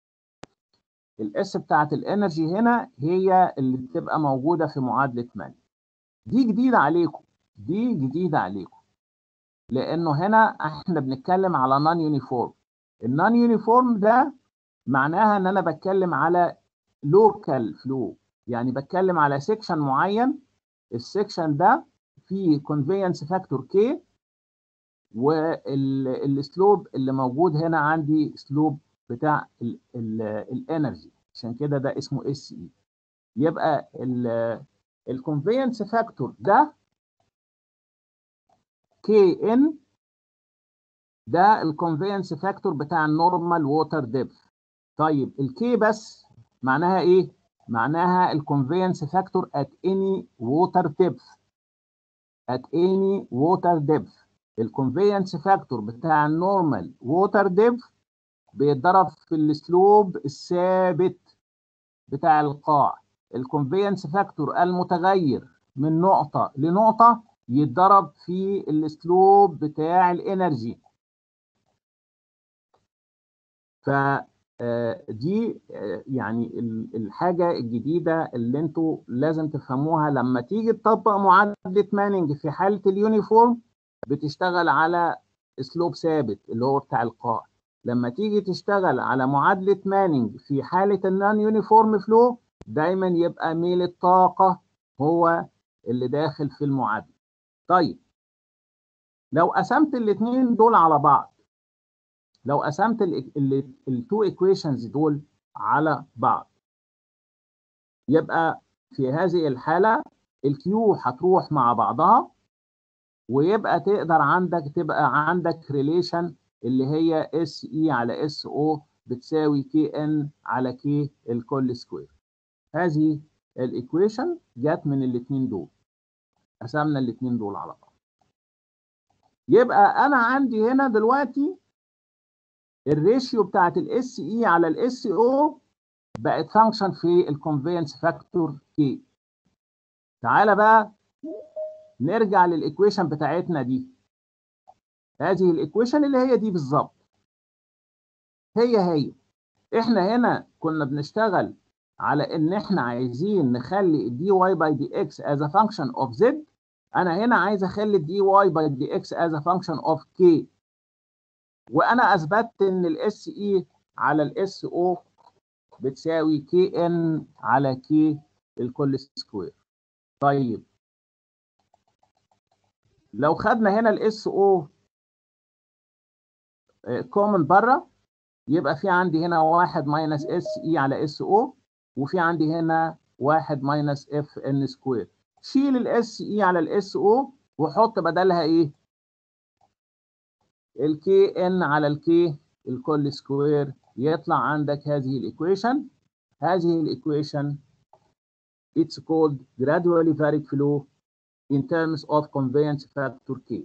الاس بتاعت الانرجي هنا هي اللي بتبقى موجوده في معادله مان دي جديده عليكم دي جديده عليكم لانه هنا احنا بنتكلم على نون يونيفورم النون يونيفورم ده معناها ان انا بتكلم على لوكال فلو يعني بتكلم على سيكشن معين السيكشن ده فيه كونفينس فاكتور كي والسلوب اللي موجود هنا عندي سلوب بتاع الانرجي عشان كده ده اسمه اس اي يبقى الكونفينس فاكتور ده كي ان ده الكونفينس فاكتور بتاع النورمال ووتر ديبث طيب الكي بس معناها ايه معناها الكونفينس فاكتور at any water depth at any water depth الكونفينس فاكتور بتاع النورمال ووتر ديبث بيتضرب في السلوب الثابت بتاع القاع الكونفينس فاكتور المتغير من نقطة لنقطة يتضرب في السلوب بتاع الانرجي فدي يعني الحاجة الجديدة اللي انتوا لازم تفهموها لما تيجي تطبق معادلة مانينج في حالة اليونيفورم بتشتغل على اسلوب ثابت اللي هو بتاع القاع لما تيجي تشتغل على معادلة مانينج في حالة النون يونيفورم فلو دايما يبقى ميل الطاقة هو اللي داخل في المعادلة طيب لو قسمت الاثنين دول على بعض لو قسمت التو ايكويشنز دول على بعض يبقى في هذه الحالة الكيو هتروح مع بعضها ويبقى تقدر عندك تبقى عندك ريليشن اللي هي اس اي على اس او بتساوي كي ان على كي الكل سكوير هذه الايكويشن جت من الاثنين دول قسمنا الاثنين دول على بعض يبقى انا عندي هنا دلوقتي الريشيو بتاعت الاس اي على الاس او بقت فانكشن في الكونفينس فاكتور كي تعالى بقى نرجع للايكويشن بتاعتنا دي هذه الايكويشن اللي هي دي بالظبط هي هي احنا هنا كنا بنشتغل على ان احنا عايزين نخلي الدي واي باي دي اكس از ا فانكشن اوف زد انا هنا عايز اخلي الدي واي باي دي اكس از ا فانكشن اوف كي وانا اثبتت ان الاس اي على الاس او بتساوي كي ان على كي الكل سكوير طيب لو خدنا هنا الاس او كومن بره يبقى في عندي هنا واحد ماينس اس اي على اس او وفي عندي هنا واحد ماينس اف ان سكوير شيل الاس اي على الاس او وحط بدلها ايه الكي ان على الكي الكل سكوير يطلع عندك هذه الايكويشن هذه الايكويشن it's called gradually varied flow in terms of conveyance factor k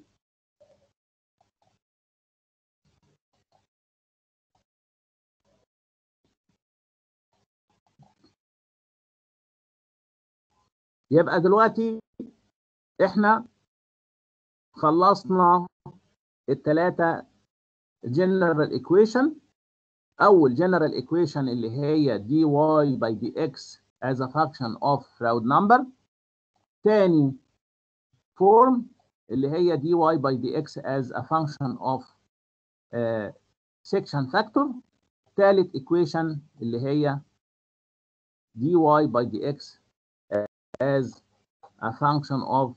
يبقى دلوقتي احنا خلصنا الثلاثه general equation اول general equation اللي هي dy by dx as a function of round number تاني form اللي هي dy by dx as a function of uh, section factor ثالث equation اللي هي dy by dx as a function of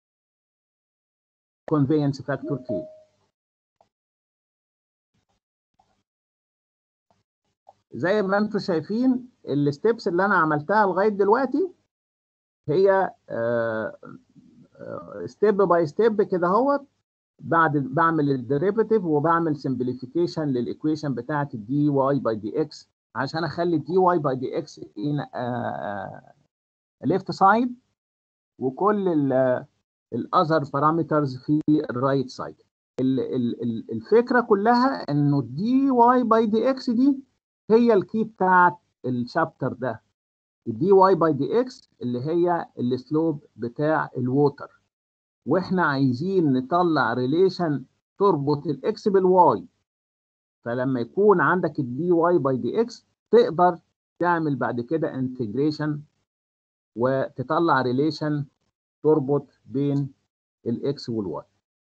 conveyance factor k زي ما انتم شايفين الستبس اللي انا عملتها لغايه دلوقتي هي ستيب باي ستيب كده اهوت بعد بعمل الديريفيتيف وبعمل سمبليفيكيشن للايكويشن بتاعه الدي واي باي دي اكس عشان اخلي الدي واي باي دي اكس ان ليفت سايد وكل الاذر بارامترز في الرايت سايد الفكره كلها انه الدي واي باي دي اكس دي هي الكي بتاعت الشابتر ده الدي واي باي دي اكس اللي هي السلوب بتاع الووتر واحنا عايزين نطلع ريليشن تربط الاكس بالواي فلما يكون عندك الدي واي باي دي اكس تقدر تعمل بعد كده انتجريشن وتطلع ريليشن تربط بين الاكس والواي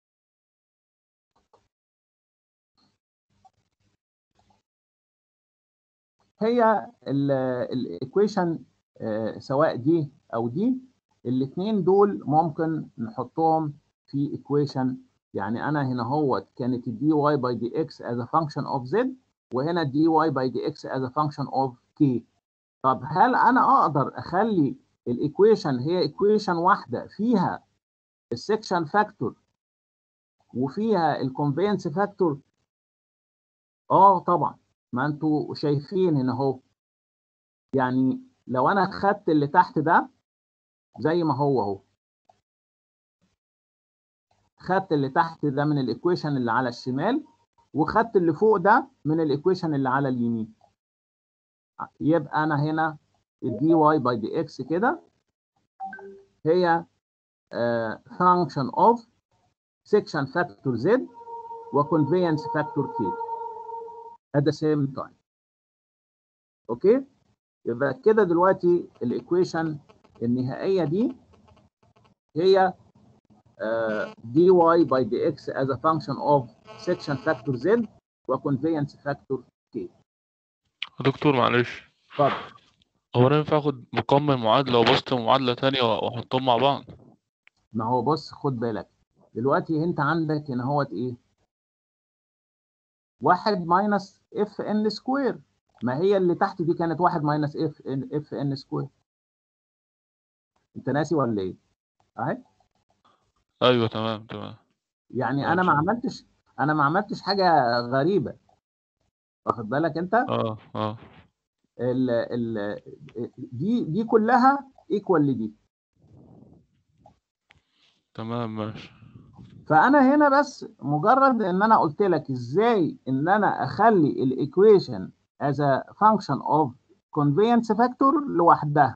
هي الايكويشن سواء دي او دي الاثنين دول ممكن نحطهم في ايكويشن يعني انا هنا هو كانت الدي واي باي دي اكس از ا فانكشن اوف زد وهنا الدي واي باي دي اكس از ا فانكشن اوف كي طب هل انا اقدر اخلي الايكويشن هي ايكويشن واحده فيها السكشن فاكتور وفيها الكونفينس فاكتور اه طبعا ما انتوا شايفين هنا اهو يعني لو انا خدت اللي تحت ده زي ما هو اهو خدت اللي تحت ده من الايكويشن اللي على الشمال وخدت اللي فوق ده من الايكويشن اللي على اليمين يبقى انا هنا الدي واي باي دي اكس كده هي فانكشن اوف سكشن فاكتور زد وكونفينس فاكتور كي at the same time اوكي يبقى كده دلوقتي الايكويشن النهائيه دي هي دي واي باي دي اكس as a function of section factor z وconveyance factor k دكتور معلش اتفضل هو انا ينفع اخد مكمل معادلة وبسط معادلة تانية واحطهم مع بعض ما هو بص خد بالك دلوقتي انت عندك هنا هوت ايه واحد ماينس اف ان سكوير ما هي اللي تحت دي كانت واحد ماينس اف ان اف ان سكوير انت ناسي ولا ايه اهي ايوه تمام تمام يعني آه، انا ما إن شاء الله. عملتش انا ما عملتش حاجه غريبه واخد بالك انت اه اه ال ال دي دي كلها ايكوال لدي تمام ماشي فانا هنا بس مجرد ان انا قلت لك ازاي ان انا اخلي الايكويشن as a function of conveyance factor لوحدها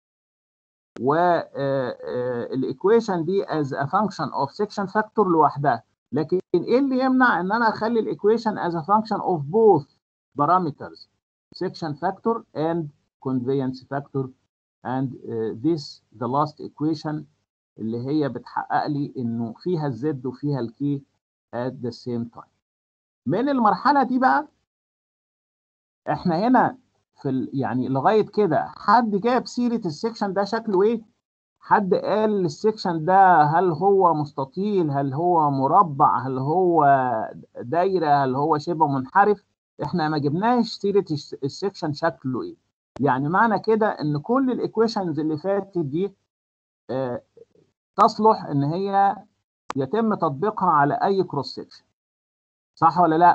والايكويشن دي as a function of section factor لوحدها لكن ايه اللي يمنع ان انا اخلي الايكويشن as a function of both parameters section factor and conveyance factor and uh, this the last equation اللي هي بتحقق لي انه فيها الزد وفيها الكي at the same time من المرحله دي بقى احنا هنا في ال... يعني لغايه كده حد جاب سيره السكشن ده شكله ايه حد قال السكشن ده هل هو مستطيل هل هو مربع هل هو دايره هل هو شبه منحرف احنا ما جبناش سيره السكشن شكله ايه يعني معنى كده ان كل الايكويشنز اللي فاتت دي آه تصلح ان هي يتم تطبيقها على اي كروس سكشن صح ولا لا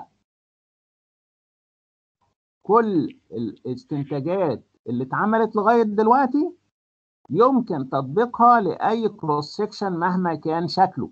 كل الاستنتاجات اللي اتعملت لغايه دلوقتي يمكن تطبيقها لاي كروس سكشن مهما كان شكله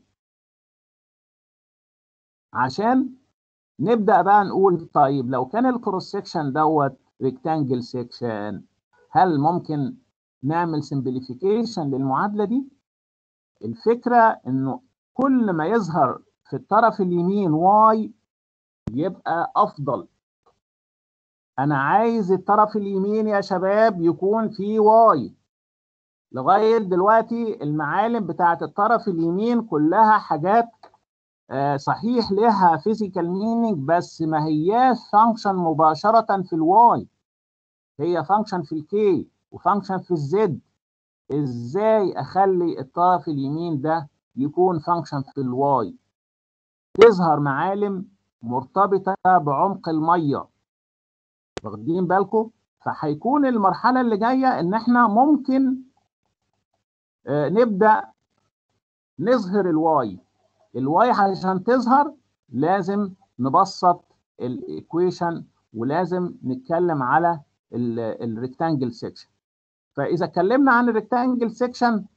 عشان نبدا بقى نقول طيب لو كان الكروس سكشن دوت ريكتانجل سكشن هل ممكن نعمل سمبليفيكيشن للمعادله دي الفكره انه كل ما يظهر في الطرف اليمين واي يبقى افضل انا عايز الطرف اليمين يا شباب يكون فيه واي لغايه دلوقتي المعالم بتاعه الطرف اليمين كلها حاجات آه صحيح لها فيزيكال مينينج بس ما هياش فانكشن مباشره في الواي هي فانكشن في الكي وفانكشن في الزد ازاي اخلي الطرف اليمين ده يكون فانكشن في الواي تظهر معالم مرتبطه بعمق الميه واخدين بالكم فهيكون المرحله اللي جايه ان احنا ممكن آه نبدا نظهر الواي الواي عشان تظهر لازم نبسط الايكويشن ولازم نتكلم على الريكتانجل سيكشن فاذا اتكلمنا عن الريكتانجل سيكشن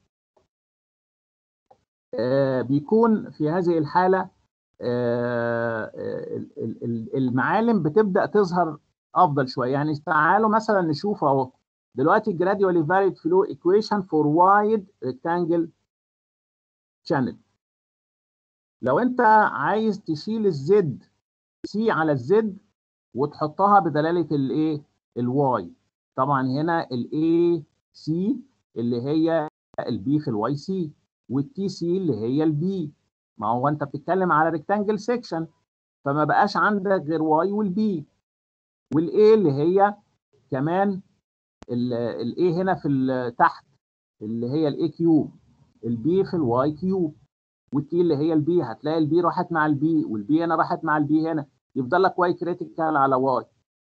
آه بيكون في هذه الحاله آه المعالم بتبدا تظهر افضل شويه يعني تعالوا مثلا نشوف اهو دلوقتي gradually varied flow equation for wide rectangle channel لو انت عايز تشيل الزد سي على الزد وتحطها بدلاله الايه الواي طبعا هنا الاي سي اللي هي البي في الواي سي والتي سي اللي هي البي ما هو انت بتتكلم على ريكتانجل سيكشن فما بقاش عندك غير واي والبي والاي اللي هي كمان الاي هنا في تحت اللي هي الاي كيوب البي في الواي كيوب والتي اللي هي البي هتلاقي البي راحت مع البي والبي هنا راحت مع البي هنا يفضل لك واي كريتيكال على واي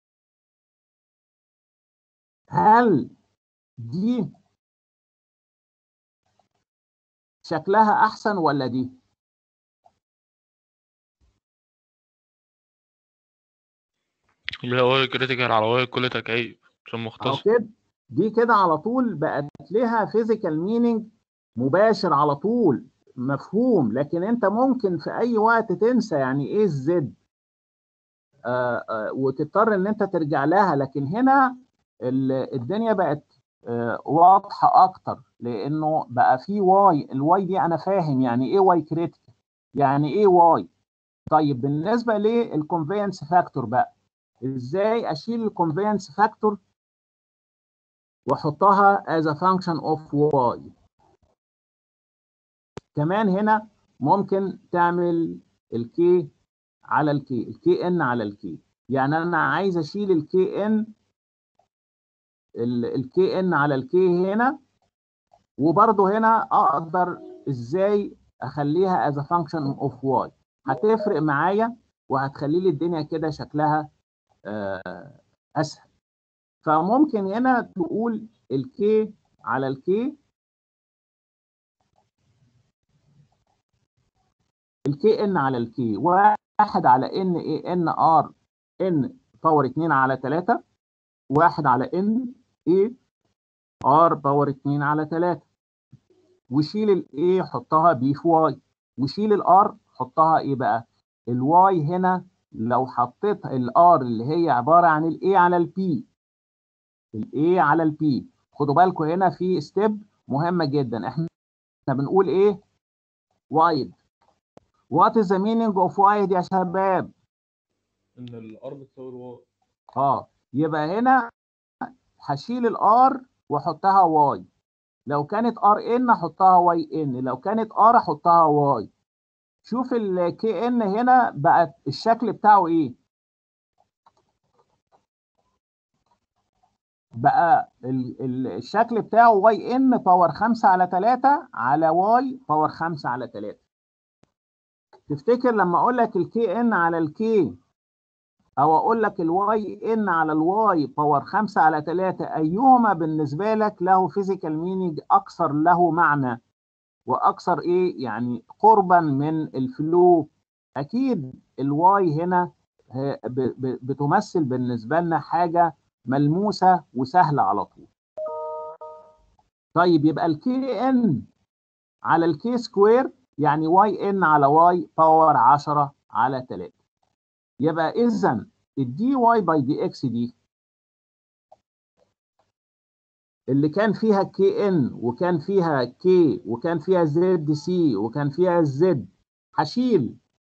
هل دي شكلها احسن ولا دي اللي هو واي كريتيكال على واي كل تكعيب عشان اهو مختصر كده دي كده على طول بقت لها فيزيكال مينينج مباشر على طول مفهوم لكن انت ممكن في اي وقت تنسى يعني ايه الزد آه آه وتضطر ان انت ترجع لها لكن هنا ال- الدنيا بقت آه واضحه اكتر لانه بقى في واي الواي دي انا فاهم يعني ايه واي كريتيكال يعني ايه واي طيب بالنسبه للكونفينس فاكتور بقى ازاي اشيل الكونفينس فاكتور واحطها as a function of y كمان هنا ممكن تعمل الكي على الكي الكي ان على الكي يعني انا عايز اشيل الكي ان الكي ان على الكي هنا وبرضه هنا اقدر ازاي اخليها as a function of y هتفرق معايا وهتخلي لي الدنيا كده شكلها آه، اسهل فممكن هنا تقول الكي على الكي الكي ان على الكي واحد على ان اي ان ار ان باور 2 على 3 واحد على ان اي ار باور 2 على 3 وشيل الاي حطها بي في واي وشيل الار حطها ايه بقى الواي هنا لو حطيت الار اللي هي عباره عن الاي على البي الاي على البي خدوا بالكم هنا في ستيب مهمه جدا احنا بنقول ايه وايد وات از ذا مينينج اوف وايد يا شباب ان الار بتساوي الواي اه يبقى هنا هشيل الار واحطها واي لو كانت ار ان احطها واي ان لو كانت ار احطها واي شوف الكي ان هنا بقت الشكل بتاعه ايه بقى ال ال الشكل بتاعه واي ان باور 5 على 3 على واي باور 5 على 3 تفتكر لما اقول لك الكي ان على الكي او اقول لك الواي ان على الواي باور 5 على 3 ايهما بالنسبه لك له فيزيكال مينينج اكثر له معنى واكثر ايه يعني قربا من الفلو اكيد الواي هنا بتمثل بالنسبه لنا حاجه ملموسه وسهله على طول طيب يبقى الكي ان على الكي سكوير يعني واي ان على واي باور 10 على 3 يبقى اذا الدي واي باي دي اكس دي اللي كان فيها كي ان وكان فيها كي وكان فيها زد سي وكان فيها الزد هشيل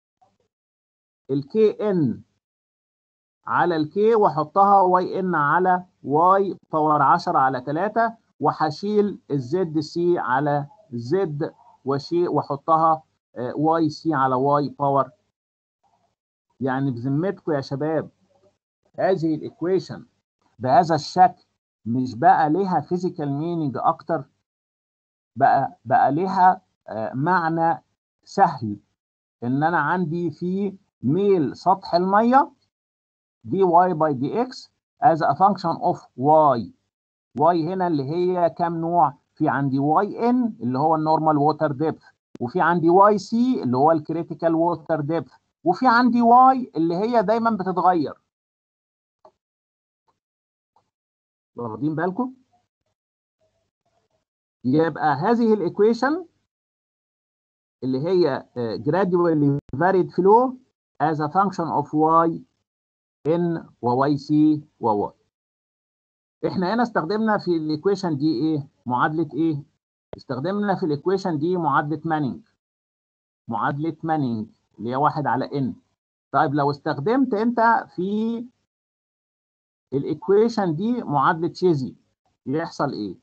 الكي ان على الكي واحطها واي ان على واي باور 10 على 3 وهشيل الزد سي على زد وشيء واحطها واي سي على واي باور يعني بذمتكم يا شباب هذه الايكويشن بهذا الشكل مش بقى ليها فيزيكال مينينج اكتر بقى بقى ليها معنى سهل ان انا عندي في ميل سطح الميه دي واي باي دي اكس as a function of y y هنا اللي هي كام نوع في عندي واي ان اللي هو النورمال ووتر ديبث وفي عندي واي سي اللي هو الكريتيكال ووتر ديبث وفي عندي واي اللي هي دايما بتتغير واخدين بالكم يبقى هذه الايكويشن اللي هي gradually varied flow as a function of y n و y c و y احنا هنا استخدمنا في الايكويشن دي ايه معادله ايه استخدمنا في الايكويشن دي معادله مانينج معادله مانينج اللي هي واحد على n طيب لو استخدمت انت في الايكويشن دي معادله تشيزي يحصل ايه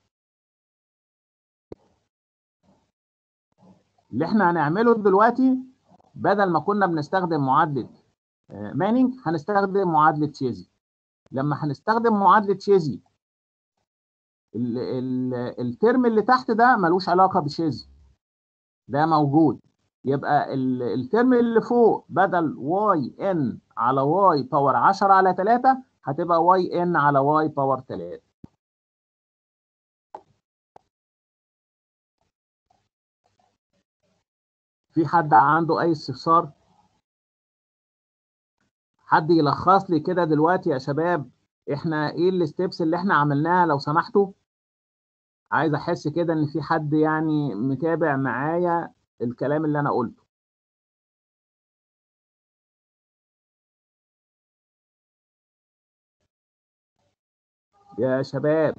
اللي احنا هنعمله دلوقتي بدل ما كنا بنستخدم معادله مانينج هنستخدم معادله تشيزي لما هنستخدم معادله تشيزي ال ال الترم اللي تحت ده ملوش علاقه بشيزي ده موجود يبقى الترم اللي فوق بدل واي ان على واي باور 10 على 3 هتبقى واي ان على واي باور 3 في حد عنده اي استفسار حد يلخص لي كده دلوقتي يا شباب احنا ايه الستبس اللي احنا عملناها لو سمحتوا عايز احس كده ان في حد يعني متابع معايا الكلام اللي انا قلته يا شباب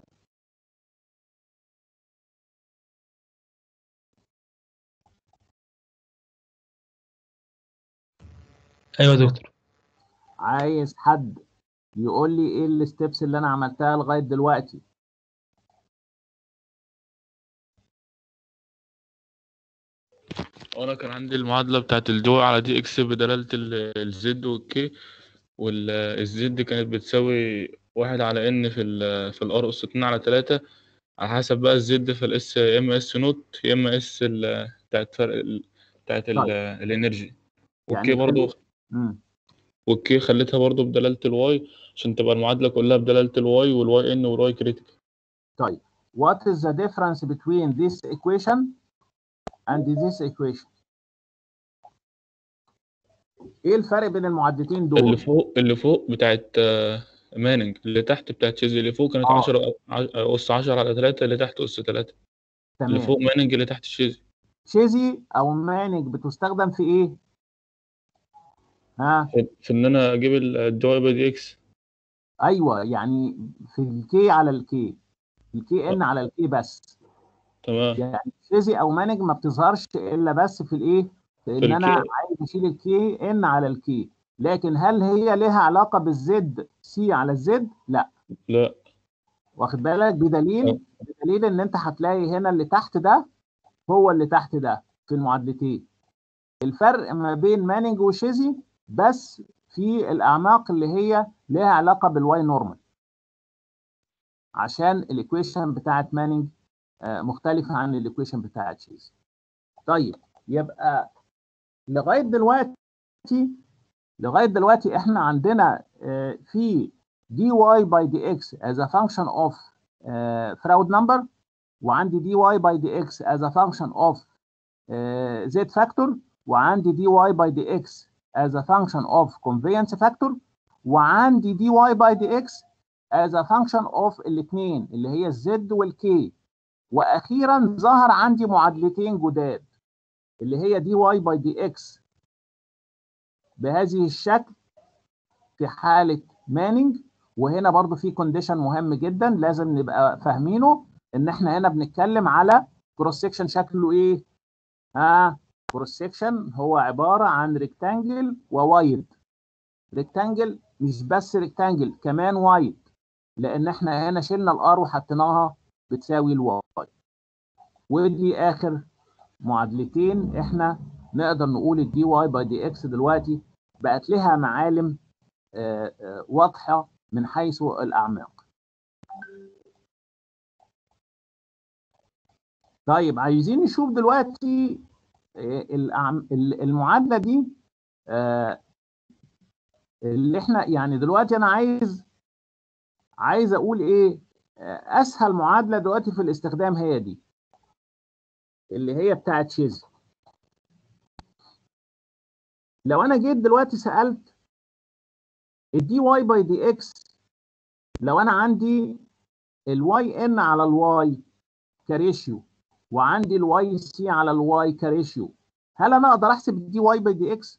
ايوه يا دكتور عايز حد يقول لي ايه الستبس اللي انا عملتها لغايه دلوقتي وانا كان عندي المعادله بتاعت الدو على دي اكس بدلاله الزد والكي والزد كانت بتساوي واحد على ان في ال في الار اس اتنين على تلاتة على حسب بقى الزد في الاس يا اما اس نوت يا اما اس بتاعت فرق ال- بتاعت ال- طيب. الانرجي والكي يعني برضو مم. والكي خليتها برضو بدلالة الواي عشان تبقى المعادلة كلها بدلالة الواي والواي ان والواي كريتيكال طيب what is the difference between this equation and this equation ايه الفرق بين المعادلتين دول اللي فوق اللي فوق بتاعت آه، ماننج اللي تحت بتاعت تشيزي اللي فوق كانت آه. 10 أس 10 على 3 اللي تحت أس 3 اللي تمام فوق ماننج اللي تحت تشيزي شيزي او مانج بتستخدم في ايه ها في في ان انا اجيب الدواء باي دي اكس ايوه يعني في الكي على الكي الكي ان على الكي بس تمام يعني شيزي او مانج ما بتظهرش الا بس في الايه في في ان انا الكي. عايز اشيل الكي ان على الكي لكن هل هي لها علاقه بالزد سي على الزد لا لا واخد بالك بدليل أه. بدليل ان انت هتلاقي هنا اللي تحت ده هو اللي تحت ده في المعادلتين الفرق ما بين مانينج وشيزي بس في الاعماق اللي هي لها علاقه بالواي نورمال عشان الايكويشن بتاعت مانينج آه، مختلفه عن الايكويشن بتاعت شيزي طيب يبقى لغايه دلوقتي لغايه دلوقتي احنا عندنا آه، في dy by dx as a function of uh, Froude number وعندي dy by dx as a function of uh, z factor وعندي dy by dx as a function of conveyance factor وعندي dy by dx as a function of الاثنين اللي هي الزد والكي واخيرا ظهر عندي معادلتين جداد اللي هي dy by dx بهذه الشكل في حاله مانينج وهنا برضو في كونديشن مهم جدا لازم نبقى فاهمينه ان احنا هنا بنتكلم على كروس سيكشن شكله ايه ها كروس سيكشن هو عباره عن ريكتانجل ووايد ريكتانجل مش بس ريكتانجل كمان وايد لان احنا هنا شلنا الار وحطيناها بتساوي الواي ودي اخر معادلتين احنا نقدر نقول الدي واي باي دي اكس دلوقتي بقت لها معالم آه، آه، واضحه من حيث الاعماق طيب عايزين نشوف دلوقتي آه، الأعم- ال- المعادله دي آه، اللي احنا يعني دلوقتي انا عايز عايز اقول ايه آه، اسهل معادله دلوقتي في الاستخدام هي دي اللي هي بتاعت شيز لو انا جيت دلوقتي سالت الدي واي باي دي اكس لو انا عندي الواي ان على الواي كريشيو وعندي الواي سي على الواي كريشيو هل انا اقدر احسب الدي واي باي دي اكس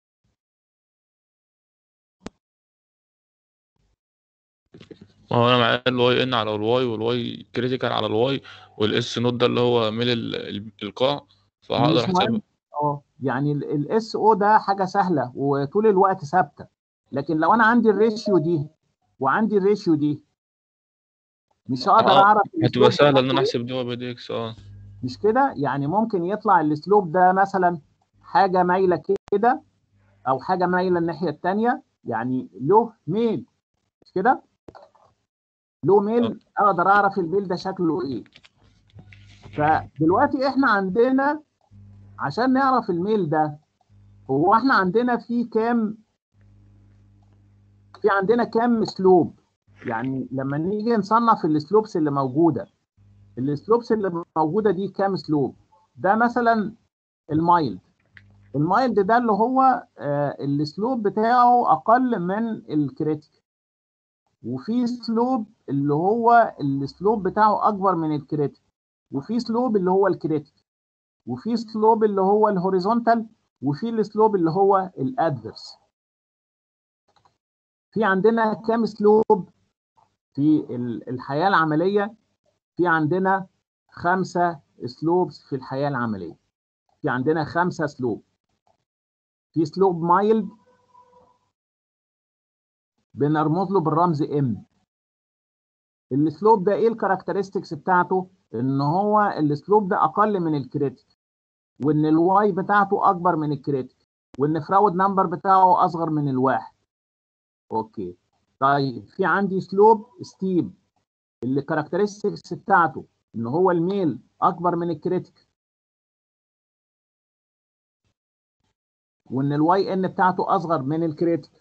ما هو انا معايا الواي ان على الواي والواي كريتيكال على الواي والاس نوت ده اللي هو ميل ال- ال- القاع فهقدر مش مهم. احسبها اه يعني الاس او ده حاجه سهله وطول الوقت ثابته لكن لو انا عندي الريشيو دي وعندي الريشيو دي مش هقدر آه، اعرف هتبقى السلوب سهله ان بتاعته انا إيه. احسب دي واي باي دي اكس اه مش كده يعني ممكن يطلع السلوب ده مثلا حاجه مايله كده او حاجه مايله الناحيه الثانيه يعني له ميل مش كده له ميل اقدر اعرف الميل ده شكله ايه فدلوقتي احنا عندنا عشان نعرف الميل ده هو احنا عندنا في كام في عندنا كام سلوب يعني لما نيجي نصنف السلوبس اللي موجوده السلوبس اللي موجوده دي كام سلوب ده مثلا المايلد المايلد ده اللي هو آه السلوب بتاعه اقل من الكريتيك وفي سلوب اللي هو السلوب بتاعه اكبر من الكريتيك وفي سلوب اللي هو الكريتيك وفي سلوب اللي هو الهوريزونتال وفي السلوب اللي هو الادفرس في عندنا كام سلوب في ال- الحياه العمليه في عندنا خمسه سلوبس في الحياه العمليه في عندنا خمسه سلوب في سلوب مايلد بنرمز له بالرمز ام السلوب ده ايه الكاركترستكس بتاعته ان هو السلوب ده اقل من الكريتيك وان الواي بتاعته اكبر من الكريتيك وان فراود نمبر بتاعه اصغر من الواحد اوكي طيب في عندي سلوب ستيب اللي الكاركترستكس بتاعته ان هو الميل اكبر من الكريتيك وان الواي ان بتاعته اصغر من الكريتيك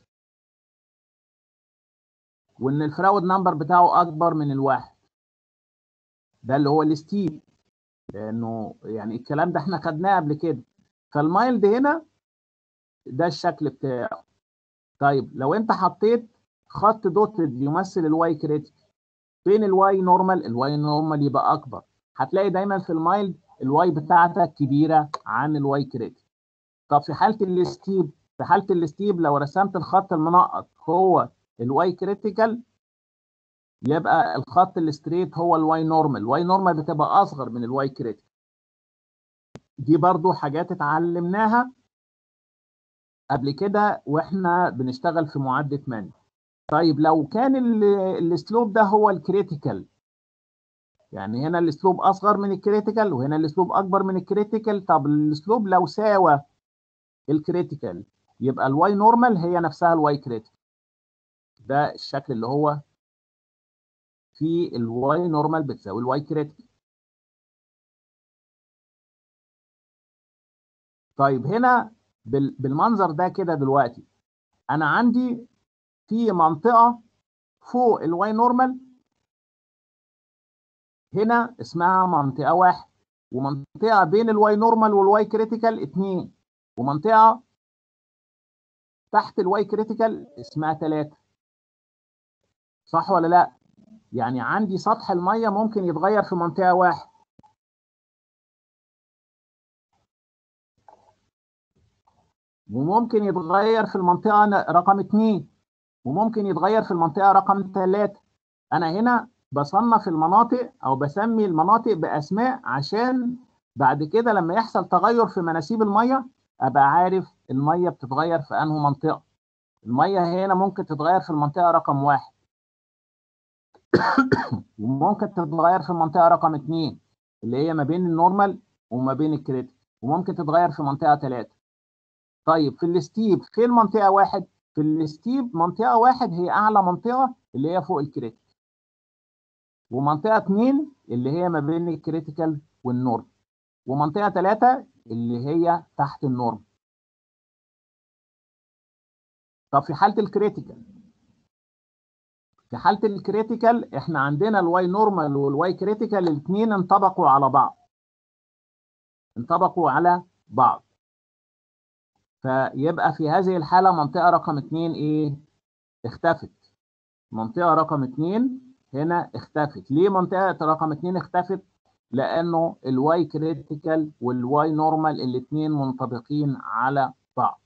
وان الفراود نمبر بتاعه اكبر من الواحد ده اللي هو الستيب لانه يعني الكلام ده احنا خدناه قبل كده فالمايلد هنا ده الشكل بتاعه طيب لو انت حطيت خط دوتد يمثل الواي كريتيك فين الواي نورمال الواي نورمال يبقى اكبر هتلاقي دايما في المايلد الواي بتاعتك كبيره عن الواي كريتيكال طب في حاله الستيب في حاله الستيب لو رسمت الخط المنقط هو الواي كريتيكال يبقى الخط الستريت هو الواي نورمال الواي نورمال بتبقى اصغر من الواي كريتيكال دي برضو حاجات اتعلمناها قبل كده واحنا بنشتغل في معادله مان طيب لو كان السلوب ده هو الكريتيكال يعني هنا الاسلوب اصغر من الكريتيكال وهنا الاسلوب اكبر من الكريتيكال طب الاسلوب لو ساوى الكريتيكال يبقى الواي نورمال هي نفسها الواي كريتيكال ده الشكل اللي هو في الواي نورمال بتساوي الواي كريتيكال طيب هنا بالمنظر ده كده دلوقتي انا عندي في منطقه فوق الواي نورمال هنا اسمها منطقه واحد ومنطقه بين الواي نورمال والواي كريتيكال اتنين ومنطقه تحت الواي كريتيكال اسمها ثلاثة صح ولا لا يعني عندي سطح الميه ممكن يتغير في منطقه واحد وممكن يتغير في المنطقه رقم اتنين وممكن يتغير في المنطقه رقم ثلاثة انا هنا بصنف المناطق او بسمي المناطق باسماء عشان بعد كده لما يحصل تغير في مناسيب الميه ابقى عارف الميه بتتغير في انه منطقه الميه هنا ممكن تتغير في المنطقه رقم واحد وممكن تتغير في المنطقه رقم اثنين اللي هي ما بين النورمال وما بين الكريتيك وممكن تتغير في منطقه ثلاثه طيب في الستيب فين منطقه واحد في الستيب منطقه واحد هي اعلى منطقه اللي هي فوق الكريتيك ومنطقه اثنين اللي هي ما بين الكريتيكال والنورم ومنطقه ثلاثه اللي هي تحت النورم طب في حاله الكريتيكال في حاله الكريتيكال احنا عندنا الواي نورمال والواي كريتيكال الاثنين انطبقوا على بعض انطبقوا على بعض فيبقى في هذه الحاله منطقه رقم اثنين ايه اختفت منطقه رقم اثنين هنا اختفت ليه منطقه رقم اثنين اختفت لانه الواي كريتيكال والواي نورمال الاثنين منطبقين على بعض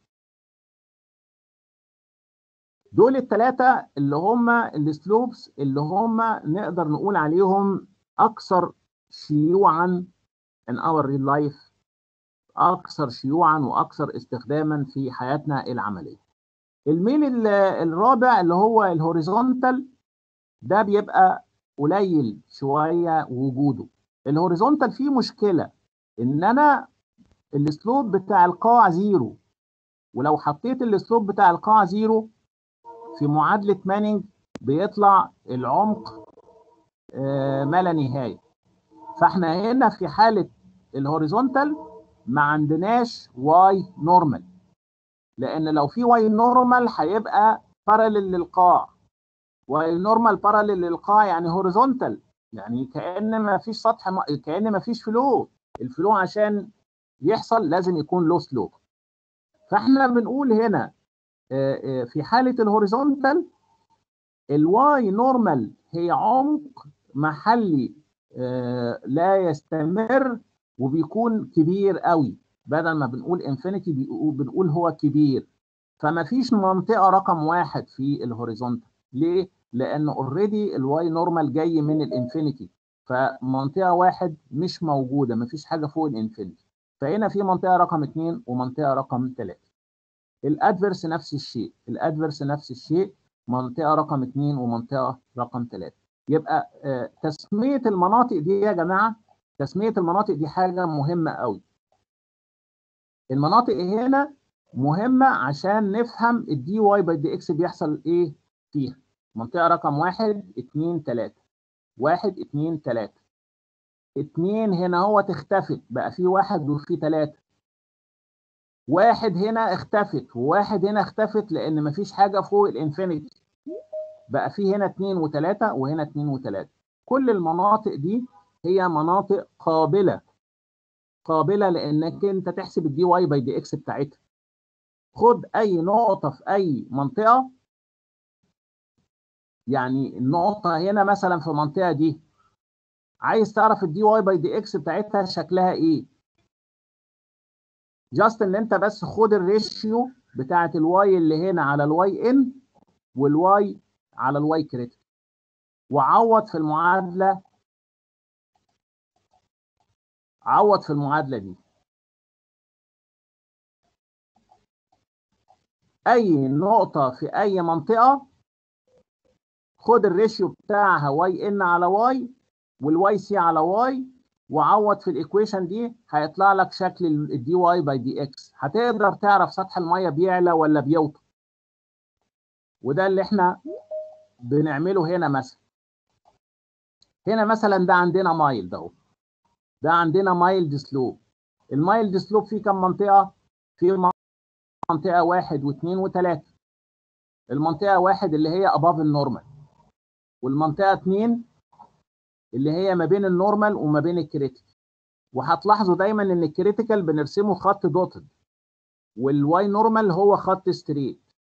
دول الثلاثه اللي هم السلوبس اللي هم نقدر نقول عليهم اكثر شيوعا in our real life اكثر شيوعا واكثر استخداما في حياتنا العمليه الميل الرابع اللي هو الهوريزونتال ده بيبقى قليل شويه وجوده الهوريزونتال فيه مشكله ان انا السلوب بتاع القاع زيرو ولو حطيت السلوب بتاع القاع زيرو في معادله مانينج بيطلع العمق ما لا نهايه فاحنا هنا في حاله الهوريزونتال ما عندناش واي نورمال لان لو في واي نورمال هيبقى باراليل للقاع واي نورمال باراليل للقاع يعني هوريزونتال يعني كان ما فيش سطح م... كان ما فيش فلو الفلو عشان يحصل لازم يكون له سلوب فاحنا بنقول هنا في حاله الهوريزونتال الواي نورمال هي عمق محلي لا يستمر وبيكون كبير قوي بدل ما بنقول انفينيتي بنقول هو كبير فما فيش منطقه رقم واحد في الهوريزونتال ليه؟ لان اوريدي الواي نورمال جاي من الانفينيتي فمنطقه واحد مش موجوده ما فيش حاجه فوق الانفينيتي فهنا في منطقه رقم اثنين ومنطقه رقم ثلاثه الادفرس نفس الشيء الادفرس نفس الشيء منطقه رقم اثنين ومنطقه رقم ثلاثه يبقى آه تسميه المناطق دي يا جماعه تسميه المناطق دي حاجه مهمه قوي المناطق هنا مهمه عشان نفهم الدي واي باي دي اكس بيحصل ايه فيها منطقه رقم واحد اتنين تلاته واحد اتنين تلاته اتنين هنا هو اختفت بقى في واحد وفي تلاته واحد هنا اختفت وواحد هنا اختفت لان مفيش حاجه فوق الانفينيتي بقى في هنا اتنين وتلاته وهنا اتنين وتلاته كل المناطق دي هي مناطق قابله قابله لانك انت تحسب الدي واي باي دي اكس بتاعتها خد اي نقطه في اي منطقه يعني النقطه هنا مثلا في المنطقه دي عايز تعرف الدي واي باي دي اكس بتاعتها شكلها ايه جاست ان انت بس خد الريشيو بتاعت الواي اللي هنا على الواي ان والواي على الواي كريتيكال وعوض في المعادله عوض في المعادله دي اي نقطه في اي منطقه خد الريشيو بتاعها واي ان على واي والواي سي على واي وعوض في الايكويشن دي هيطلع لك شكل الدي واي باي دي اكس هتقدر تعرف سطح الميه بيعلى ولا بيوطى وده اللي احنا بنعمله هنا مثلا هنا مثلا ده عندنا مايل ده ده عندنا مايلد سلوب المايلد سلوب فيه كم منطقه في منطقه واحد واثنين وثلاثه المنطقه واحد اللي هي اباف النورمال والمنطقه اثنين اللي هي ما بين النورمال وما بين الكريتيكال وهتلاحظوا دايما ان الكريتيكال بنرسمه خط دوتد والواي نورمال هو خط ستريت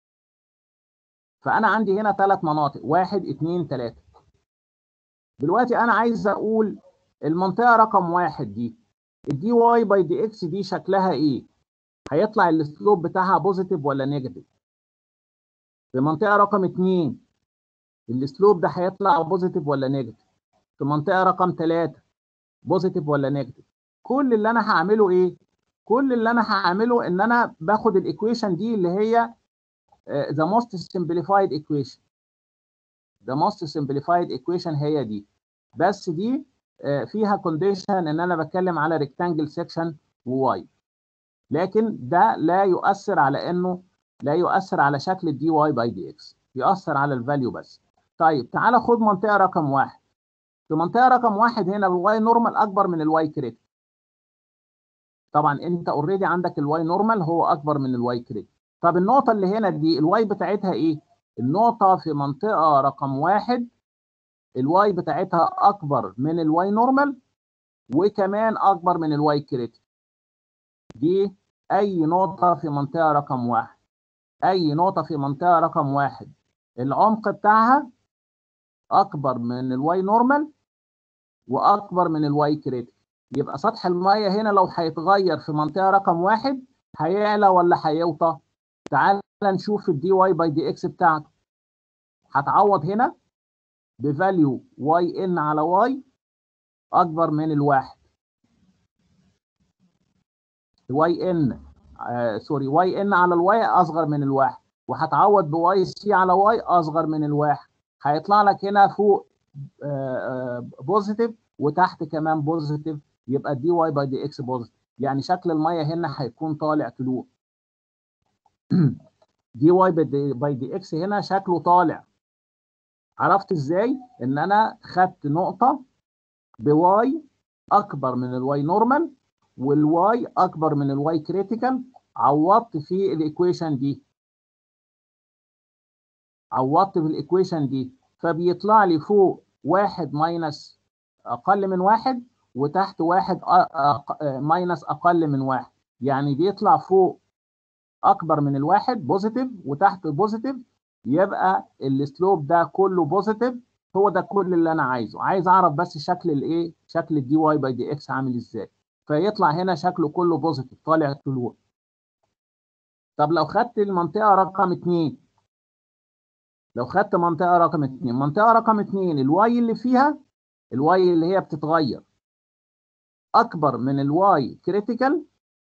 فانا عندي هنا ثلاث مناطق واحد اثنين ثلاثه دلوقتي انا عايز اقول المنطقه رقم واحد دي الدي واي باي دي اكس دي شكلها ايه هيطلع السلوب بتاعها بوزيتيف ولا نيجاتيف في منطقه رقم اثنين السلوب ده هيطلع بوزيتيف ولا نيجاتيف في منطقه رقم ثلاثة بوزيتيف ولا نيجاتيف كل اللي انا هعمله ايه كل اللي انا هعمله ان انا باخد الايكويشن دي اللي هي ذا موست سمبليفايد ايكويشن ذا موست سمبليفايد ايكويشن هي دي بس دي فيها كونديشن ان انا بتكلم على ريكتانجل سيكشن وواي لكن ده لا يؤثر على انه لا يؤثر على شكل الدي واي باي دي اكس يؤثر على الفاليو بس طيب تعالى خد منطقه رقم واحد في منطقه رقم واحد هنا الواي نورمال اكبر من الواي كريت طبعا انت اوريدي عندك الواي نورمال هو اكبر من الواي كريت طب النقطه اللي هنا دي الواي بتاعتها ايه النقطه في منطقه رقم واحد الواي بتاعتها اكبر من الواي نورمال وكمان اكبر من الواي كريت دي اي نقطه في منطقه رقم واحد اي نقطه في منطقه رقم واحد العمق بتاعها اكبر من الواي نورمال واكبر من الواي كريتيك يبقى سطح الميه هنا لو هيتغير في منطقه رقم واحد هيعلى ولا هيوطى تعال نشوف الدي واي باي دي اكس بتاعته هتعوض هنا بفاليو واي ان على واي اكبر من الواحد واي ان آه سوري واي ان على الواي اصغر من الواحد وهتعوض بواي سي على واي اصغر من الواحد هيطلع لك هنا فوق بوزيتيف وتحت كمان بوزيتيف يبقى دي واي باي دي اكس بوزيتيف يعني شكل الميه هنا هيكون طالع طلوع دي واي باي دي اكس هنا شكله طالع عرفت ازاي ان انا خدت نقطه بواي اكبر من الواي نورمال والواي اكبر من الواي كريتيكال عوضت في الايكويشن دي عوضت في الايكويشن دي فبيطلع لي فوق واحد ماينس اقل من واحد وتحت واحد ماينس اقل من واحد يعني بيطلع فوق اكبر من الواحد بوزيتيف وتحت بوزيتيف يبقى السلوب ده كله بوزيتيف هو ده كل اللي انا عايزه عايز اعرف بس شكل الايه شكل الدي واي باي دي اكس عامل ازاي فيطلع هنا شكله كله بوزيتيف طالع طلوع طب لو خدت المنطقه رقم 2 لو خدت منطقه رقم 2 منطقه رقم 2 الواي اللي فيها الواي اللي هي بتتغير اكبر من الواي كريتيكال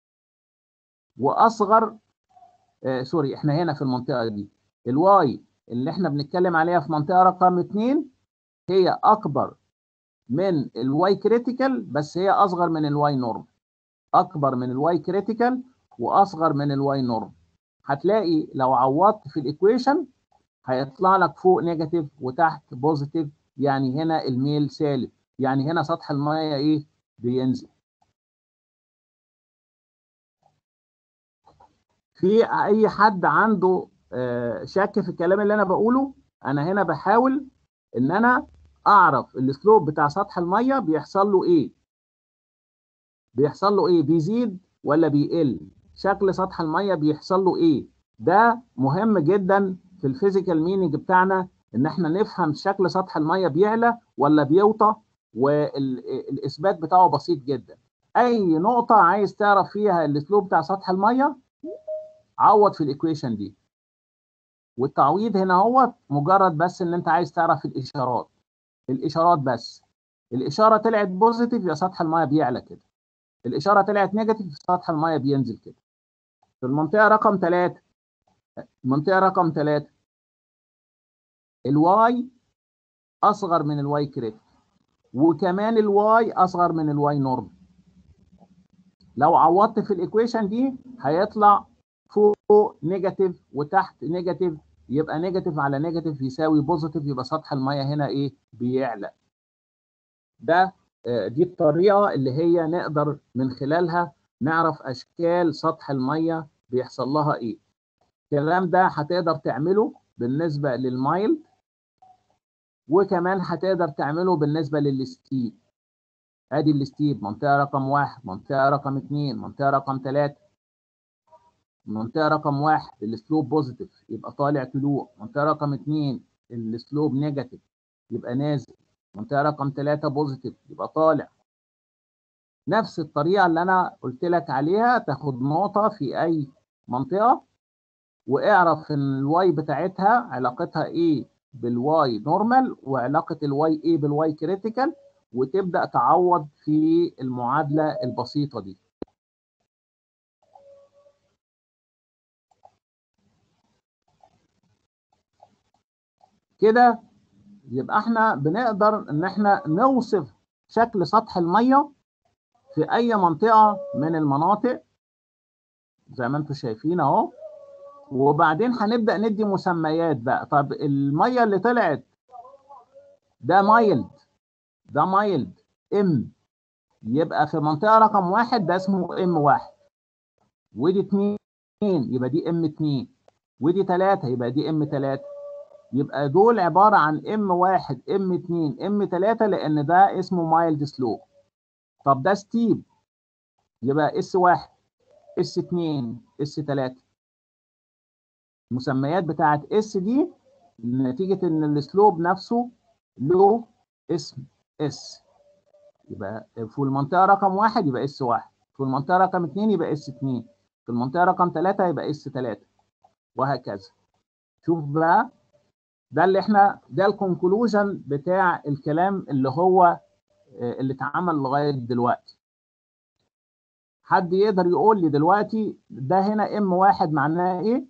واصغر آه سوري احنا هنا في المنطقه دي الواي اللي احنا بنتكلم عليها في منطقه رقم 2 هي اكبر من الواي كريتيكال بس هي اصغر من الواي نورم اكبر من الواي كريتيكال واصغر من الواي نورم هتلاقي لو عوضت في الايكويشن هيطلع لك فوق نيجاتيف وتحت بوزيتيف يعني هنا الميل سالب يعني هنا سطح الميه ايه بينزل في اي حد عنده شك في الكلام اللي انا بقوله انا هنا بحاول ان انا اعرف السلوب بتاع سطح الميه بيحصل له ايه بيحصل له ايه بيزيد ولا بيقل شكل سطح الميه بيحصل له ايه ده مهم جدا في الفيزيكال مينينج بتاعنا ان احنا نفهم شكل سطح الميه بيعلى ولا بيوطى والاثبات بتاعه بسيط جدا اي نقطه عايز تعرف فيها الاسلوب بتاع سطح الميه عوض في الايكويشن دي والتعويض هنا هو مجرد بس ان انت عايز تعرف الاشارات الاشارات بس الاشاره طلعت بوزيتيف يبقى سطح الميه بيعلى كده الاشاره طلعت نيجاتيف سطح الميه بينزل كده في المنطقه رقم 3 المنطقه رقم 3 الواي اصغر من الواي كريتيك وكمان الواي اصغر من الواي نورمال لو عوضت في الايكويشن دي هيطلع فوق نيجاتيف وتحت نيجاتيف يبقى نيجاتيف على نيجاتيف يساوي بوزيتيف يبقى سطح الميه هنا ايه بيعلى ده دي الطريقه اللي هي نقدر من خلالها نعرف اشكال سطح الميه بيحصل لها ايه الكلام ده هتقدر تعمله بالنسبه للمايلد وكمان هتقدر تعمله بالنسبه للستيب ادي الستيب منطقه رقم واحد منطقه رقم اثنين منطقه رقم ثلاثه منطقه رقم واحد السلوب بوزيتيف يبقى طالع طلوع منطقه رقم اثنين السلوب نيجاتيف يبقى نازل منطقه رقم ثلاثه بوزيتيف يبقى طالع نفس الطريقه اللي انا قلت لك عليها تاخد نقطه في اي منطقه واعرف ان الواي بتاعتها علاقتها ايه بالواي نورمال وعلاقه الواي ايه بالواي كريتيكال وتبدا تعوض في المعادله البسيطه دي كده يبقى احنا بنقدر ان احنا نوصف شكل سطح الميه في اي منطقه من المناطق زي ما انتم شايفين اهو وبعدين هنبدا ندي مسميات بقى طب الميه اللي طلعت ده مايلد ده مايلد ام يبقى في منطقه رقم واحد ده اسمه ام واحد ودي اتنين يبقى دي ام اتنين ودي تلاته يبقى دي ام تلاته يبقى دول عباره عن ام واحد ام اتنين ام تلاته لان ده اسمه مايلد سلوب طب ده ستيب يبقى اس واحد اس اتنين اس تلاته المسميات بتاعت اس دي نتيجه ان السلوب نفسه له اسم اس يبقى في المنطقه رقم واحد يبقى اس واحد في المنطقه رقم اثنين يبقى اس اثنين في المنطقه رقم ثلاثه يبقى اس ثلاثه وهكذا شوف بقى ده اللي احنا ده الكونكلوجن بتاع الكلام اللي هو اللي اتعمل لغايه دلوقتي حد يقدر يقول لي دلوقتي ده هنا ام واحد معناه ايه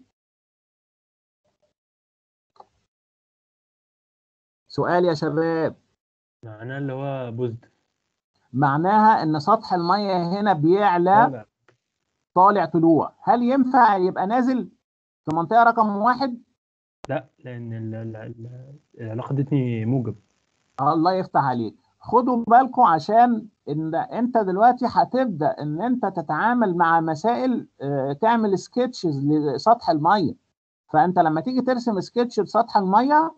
سؤال يا شباب معناه اللي هو بوزيتيف معناها ان سطح الميه هنا بيعلى طالع. طالع طلوع هل ينفع يبقى نازل في منطقه رقم واحد لا لان ال- ال- ال- العلاقه ادتني موجب الله يفتح عليك خدوا بالكم عشان ان انت دلوقتي هتبدا ان انت تتعامل مع مسائل آه، تعمل سكتشز لسطح الميه فانت لما تيجي ترسم سكتش لسطح الميه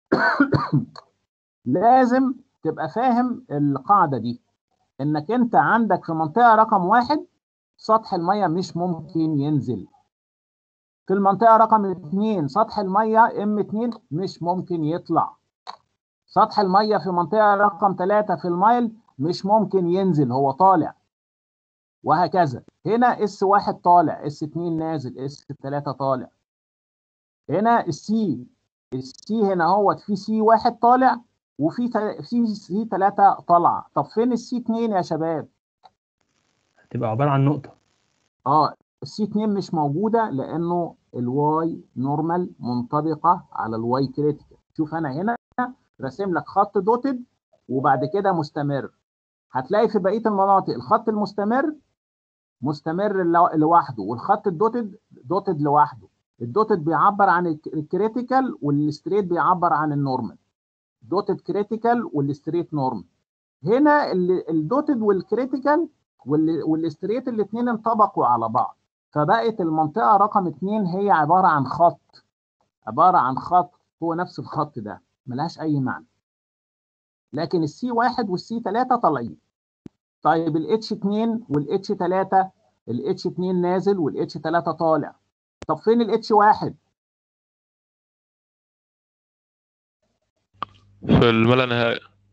لازم تبقى فاهم القاعده دي انك انت عندك في منطقه رقم واحد سطح الميه مش ممكن ينزل في المنطقه رقم اثنين سطح الميه ام 2 مش ممكن يطلع سطح الميه في منطقه رقم 3 في المايل مش ممكن ينزل هو طالع وهكذا هنا اس واحد طالع اس 2 نازل اس 3 طالع هنا السي السي هنا اهوت في سي واحد طالع وفي تل- في سي 3 طالعه طب فين السي 2 يا شباب هتبقى عباره عن نقطه اه السي 2 مش موجوده لانه الواي نورمال منطبقه على الواي كريتيكال شوف انا هنا راسم لك خط دوتد وبعد كده مستمر هتلاقي في بقيه المناطق الخط المستمر مستمر لو- لوحده والخط الدوتد دوتد لوحده الدوتد بيعبر عن الك- الكريتيكال والستريت بيعبر عن النورمال دوتد كريتيكال والستريت نورمال هنا ال- الدوتد والكريتيكال وال- والستريت الاثنين انطبقوا على بعض فبقت المنطقه رقم اثنين هي عباره عن خط عباره عن خط هو نفس الخط ده ملهاش اي معنى لكن السي واحد والسي 3 طالعين طيب الاتش 2 والاتش 3 الاتش 2 نازل والاتش 3 طالع طب فين الاتش واحد في الملا نهائي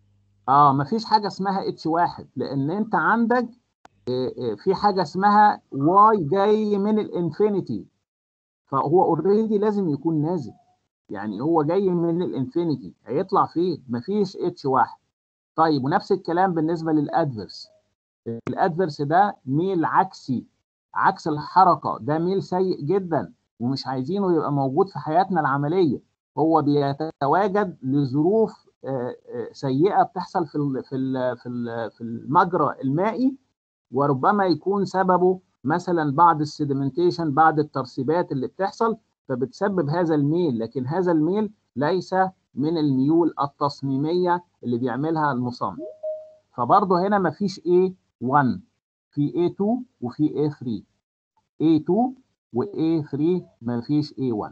اه مفيش حاجه اسمها اتش واحد لان انت عندك آه، آه، في حاجه اسمها واي جاي من الانفينيتي فهو اوريدي لازم يكون نازل يعني هو جاي من الانفينيتي هيطلع فين مفيش اتش واحد طيب ونفس الكلام بالنسبه للادفرس الادفرس ده ميل عكسي عكس الحركه ده ميل سيء جدا ومش عايزينه يبقى موجود في حياتنا العمليه هو بيتواجد لظروف آه، آه، سيئه بتحصل في ال- في ال- في ال- في المجرى المائي وربما يكون سببه مثلا بعض السيدمنتيشن بعض الترسيبات اللي بتحصل فبتسبب هذا الميل لكن هذا الميل ليس من الميول التصميميه اللي بيعملها المصمم فبرضه هنا مفيش A1 في A2 وفي A3 A2 و A3 مفيش A1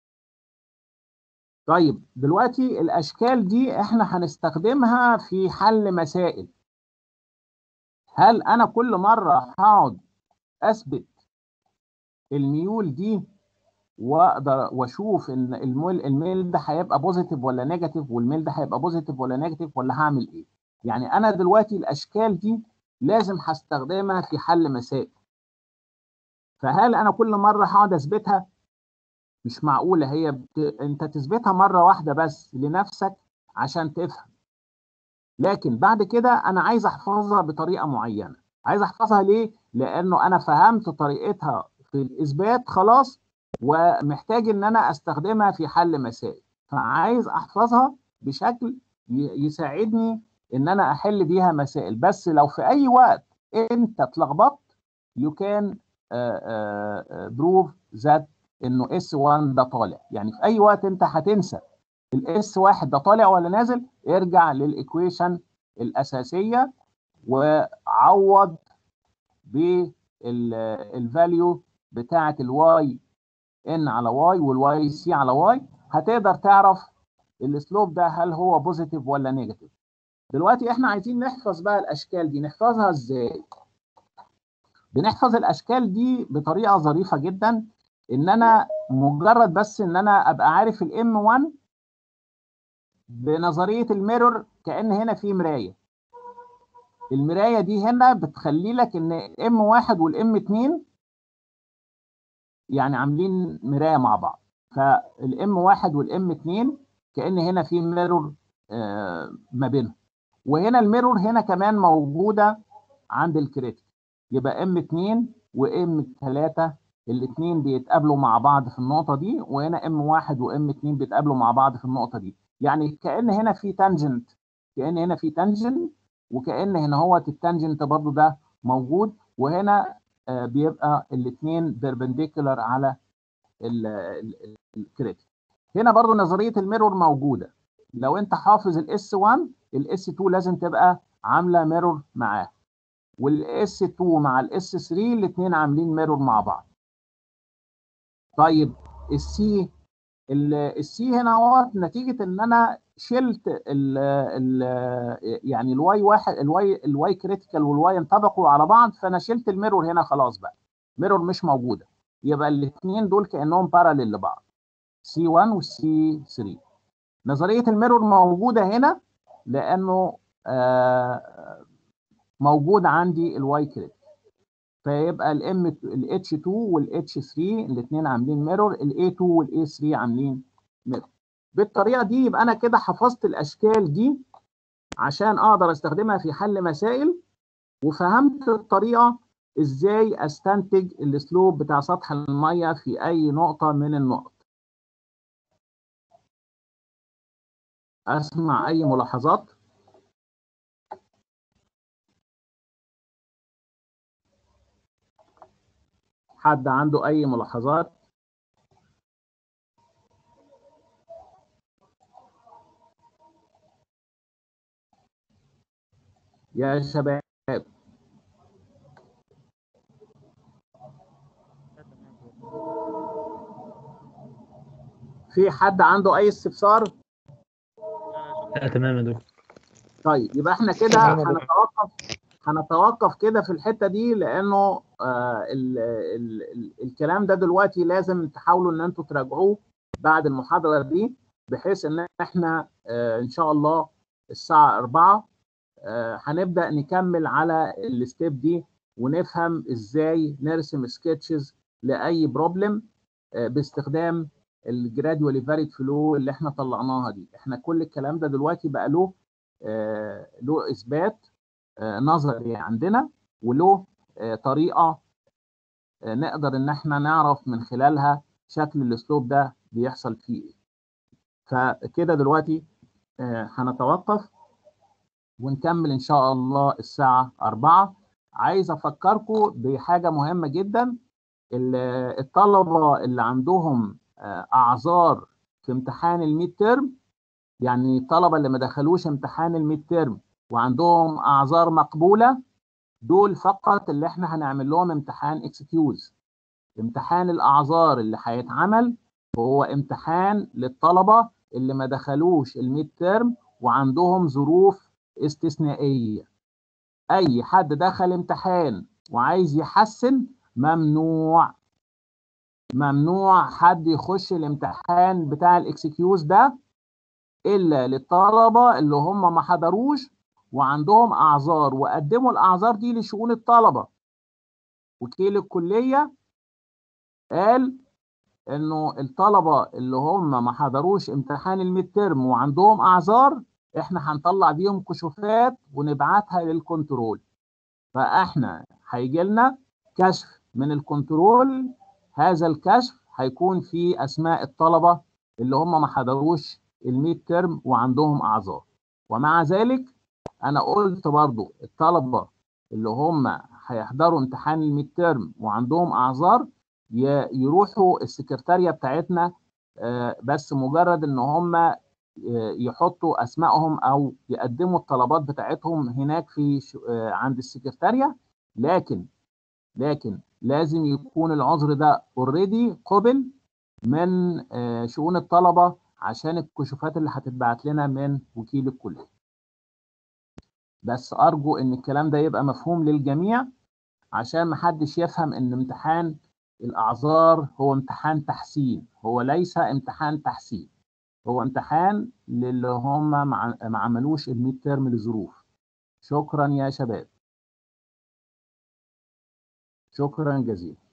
طيب دلوقتي الاشكال دي احنا هنستخدمها في حل مسائل هل انا كل مره هقعد اثبت الميول دي واقدر واشوف ان الميل الميل ده هيبقى بوزيتيف ولا نيجاتيف والميل ده هيبقى بوزيتيف ولا نيجاتيف ولا هعمل ايه يعني انا دلوقتي الاشكال دي لازم هستخدمها في حل مسائل فهل انا كل مره هقعد اثبتها مش معقوله هي بت... انت تثبتها مره واحده بس لنفسك عشان تفهم لكن بعد كده انا عايز احفظها بطريقه معينه عايز احفظها ليه لانه انا فهمت طريقتها في الاثبات خلاص ومحتاج ان انا استخدمها في حل مسائل فعايز احفظها بشكل ي- يساعدني ان انا احل بيها مسائل بس لو في اي وقت انت اتلخبطت you can uh, uh, prove that انه اس 1 ده طالع يعني في اي وقت انت هتنسى الاس 1 ده طالع ولا نازل ارجع للايكويشن الاساسيه وعوض بالفاليو بتاعه الواي ان على واي والواي سي على واي هتقدر تعرف الاسلوب ده هل هو بوزيتيف ولا نيجاتيف دلوقتي احنا عايزين نحفظ بقى الاشكال دي نحفظها ازاي بنحفظ الاشكال دي بطريقه ظريفه جدا ان انا مجرد بس ان انا ابقى عارف الام 1 بنظريه الميرور كان هنا في مرايه المرايه دي هنا بتخلي لك ان ام 1 والام 2 يعني عاملين مرايه مع بعض فالام 1 والام 2 كان هنا في ميرور آه ما بينهم وهنا الميرور هنا كمان موجوده عند الكريتيك يبقى ام 2 وام 3 الاثنين بيتقابلوا مع بعض في النقطه دي وهنا ام 1 وام 2 بيتقابلوا مع بعض في النقطه دي يعني كان هنا في تانجنت كان هنا في تانجنت وكان هنا هو التانجنت برضو ده موجود وهنا آه بيبقى الاثنين بيربنديكولار على الكريتيك هنا برضو نظريه الميرور موجوده لو انت حافظ الاس 1 الاس 2 لازم تبقى عامله ميرور معاه والاس 2 مع الاس 3 الاثنين عاملين ميرور مع بعض طيب السي السي هنا هو نتيجه ان انا شلت ال ال يعني الواي واحد الواي الواي كريتيكال والواي انطبقوا على بعض فانا شلت الميرور هنا خلاص بقى ميرور مش موجوده يبقى الاثنين دول كانهم باراليل لبعض سي 1 والسي 3 نظريه الميرور موجوده هنا لانه آه موجود عندي الواي كريتيكال فيبقى الام الاتش 2 والاتش 3 الاثنين عاملين ميرور الاي 2 والاي 3 عاملين ميرور بالطريقه دي يبقى انا كده حفظت الاشكال دي عشان اقدر استخدمها في حل مسائل وفهمت الطريقه ازاي استنتج الاسلوب بتاع سطح الميه في اي نقطه من النقط اسمع اي ملاحظات حد عنده اي ملاحظات يا شباب في حد عنده اي استفسار لا تمام يا دكتور طيب يبقى احنا كده هنتوقف هنتوقف كده في الحته دي لانه آه ال ال ال الكلام ده دلوقتي لازم تحاولوا ان انتوا تراجعوه بعد المحاضره دي بحيث ان احنا آه ان شاء الله الساعه 4 آه، هنبدا نكمل على الستيب دي ونفهم ازاي نرسم سكتشز لاي بروبلم باستخدام الجراديوالي فاريد فلو اللي احنا طلعناها دي احنا كل الكلام ده دلوقتي بقى له آه، له اثبات آه، نظري عندنا وله آه، طريقه آه، نقدر ان احنا نعرف من خلالها شكل الاسلوب ده بيحصل فيه ايه فكده دلوقتي آه، هنتوقف ونكمل ان شاء الله الساعه 4 عايز افكركم بحاجه مهمه جدا ال- الطلبه اللي عندهم آه، اعذار في امتحان الميد تيرم يعني الطلبه اللي ما دخلوش امتحان الميد تيرم وعندهم اعذار مقبوله دول فقط اللي احنا هنعمل لهم امتحان اكسكيوز امتحان الاعذار اللي هيتعمل هو امتحان للطلبه اللي ما دخلوش الميد تيرم وعندهم ظروف استثنائيه اي حد دخل امتحان وعايز يحسن ممنوع ممنوع حد يخش الامتحان بتاع الاكسكيوز ده الا للطلبه اللي هم ما حضروش وعندهم اعذار وقدموا الاعذار دي لشؤون الطلبه وكيل الكليه قال انه الطلبه اللي هم ما حضروش امتحان الميد ترم وعندهم اعذار احنا هنطلع بيهم كشوفات ونبعتها للكنترول فاحنا هيجي لنا كشف من الكنترول هذا الكشف هيكون فيه اسماء الطلبه اللي هم ما حضروش الميد ترم وعندهم اعذار ومع ذلك انا قلت برضو الطلبه اللي هم هيحضروا امتحان الميد ترم وعندهم اعذار ي- يروحوا السكرتاريه بتاعتنا آه، بس مجرد ان هم آه، يحطوا اسمائهم او يقدموا الطلبات بتاعتهم هناك في ش- آه، عند السكرتاريه لكن لكن لازم يكون العذر ده اوريدي قبل من آه، شؤون الطلبه عشان الكشوفات اللي هتتبعت لنا من وكيل الكليه بس ارجو ان الكلام ده يبقى مفهوم للجميع عشان محدش يفهم ان امتحان الاعذار هو امتحان تحسين هو ليس امتحان تحسين هو امتحان للي هم ما ما عملوش الميد تيرم لظروف شكرا يا شباب شكرا جزيلا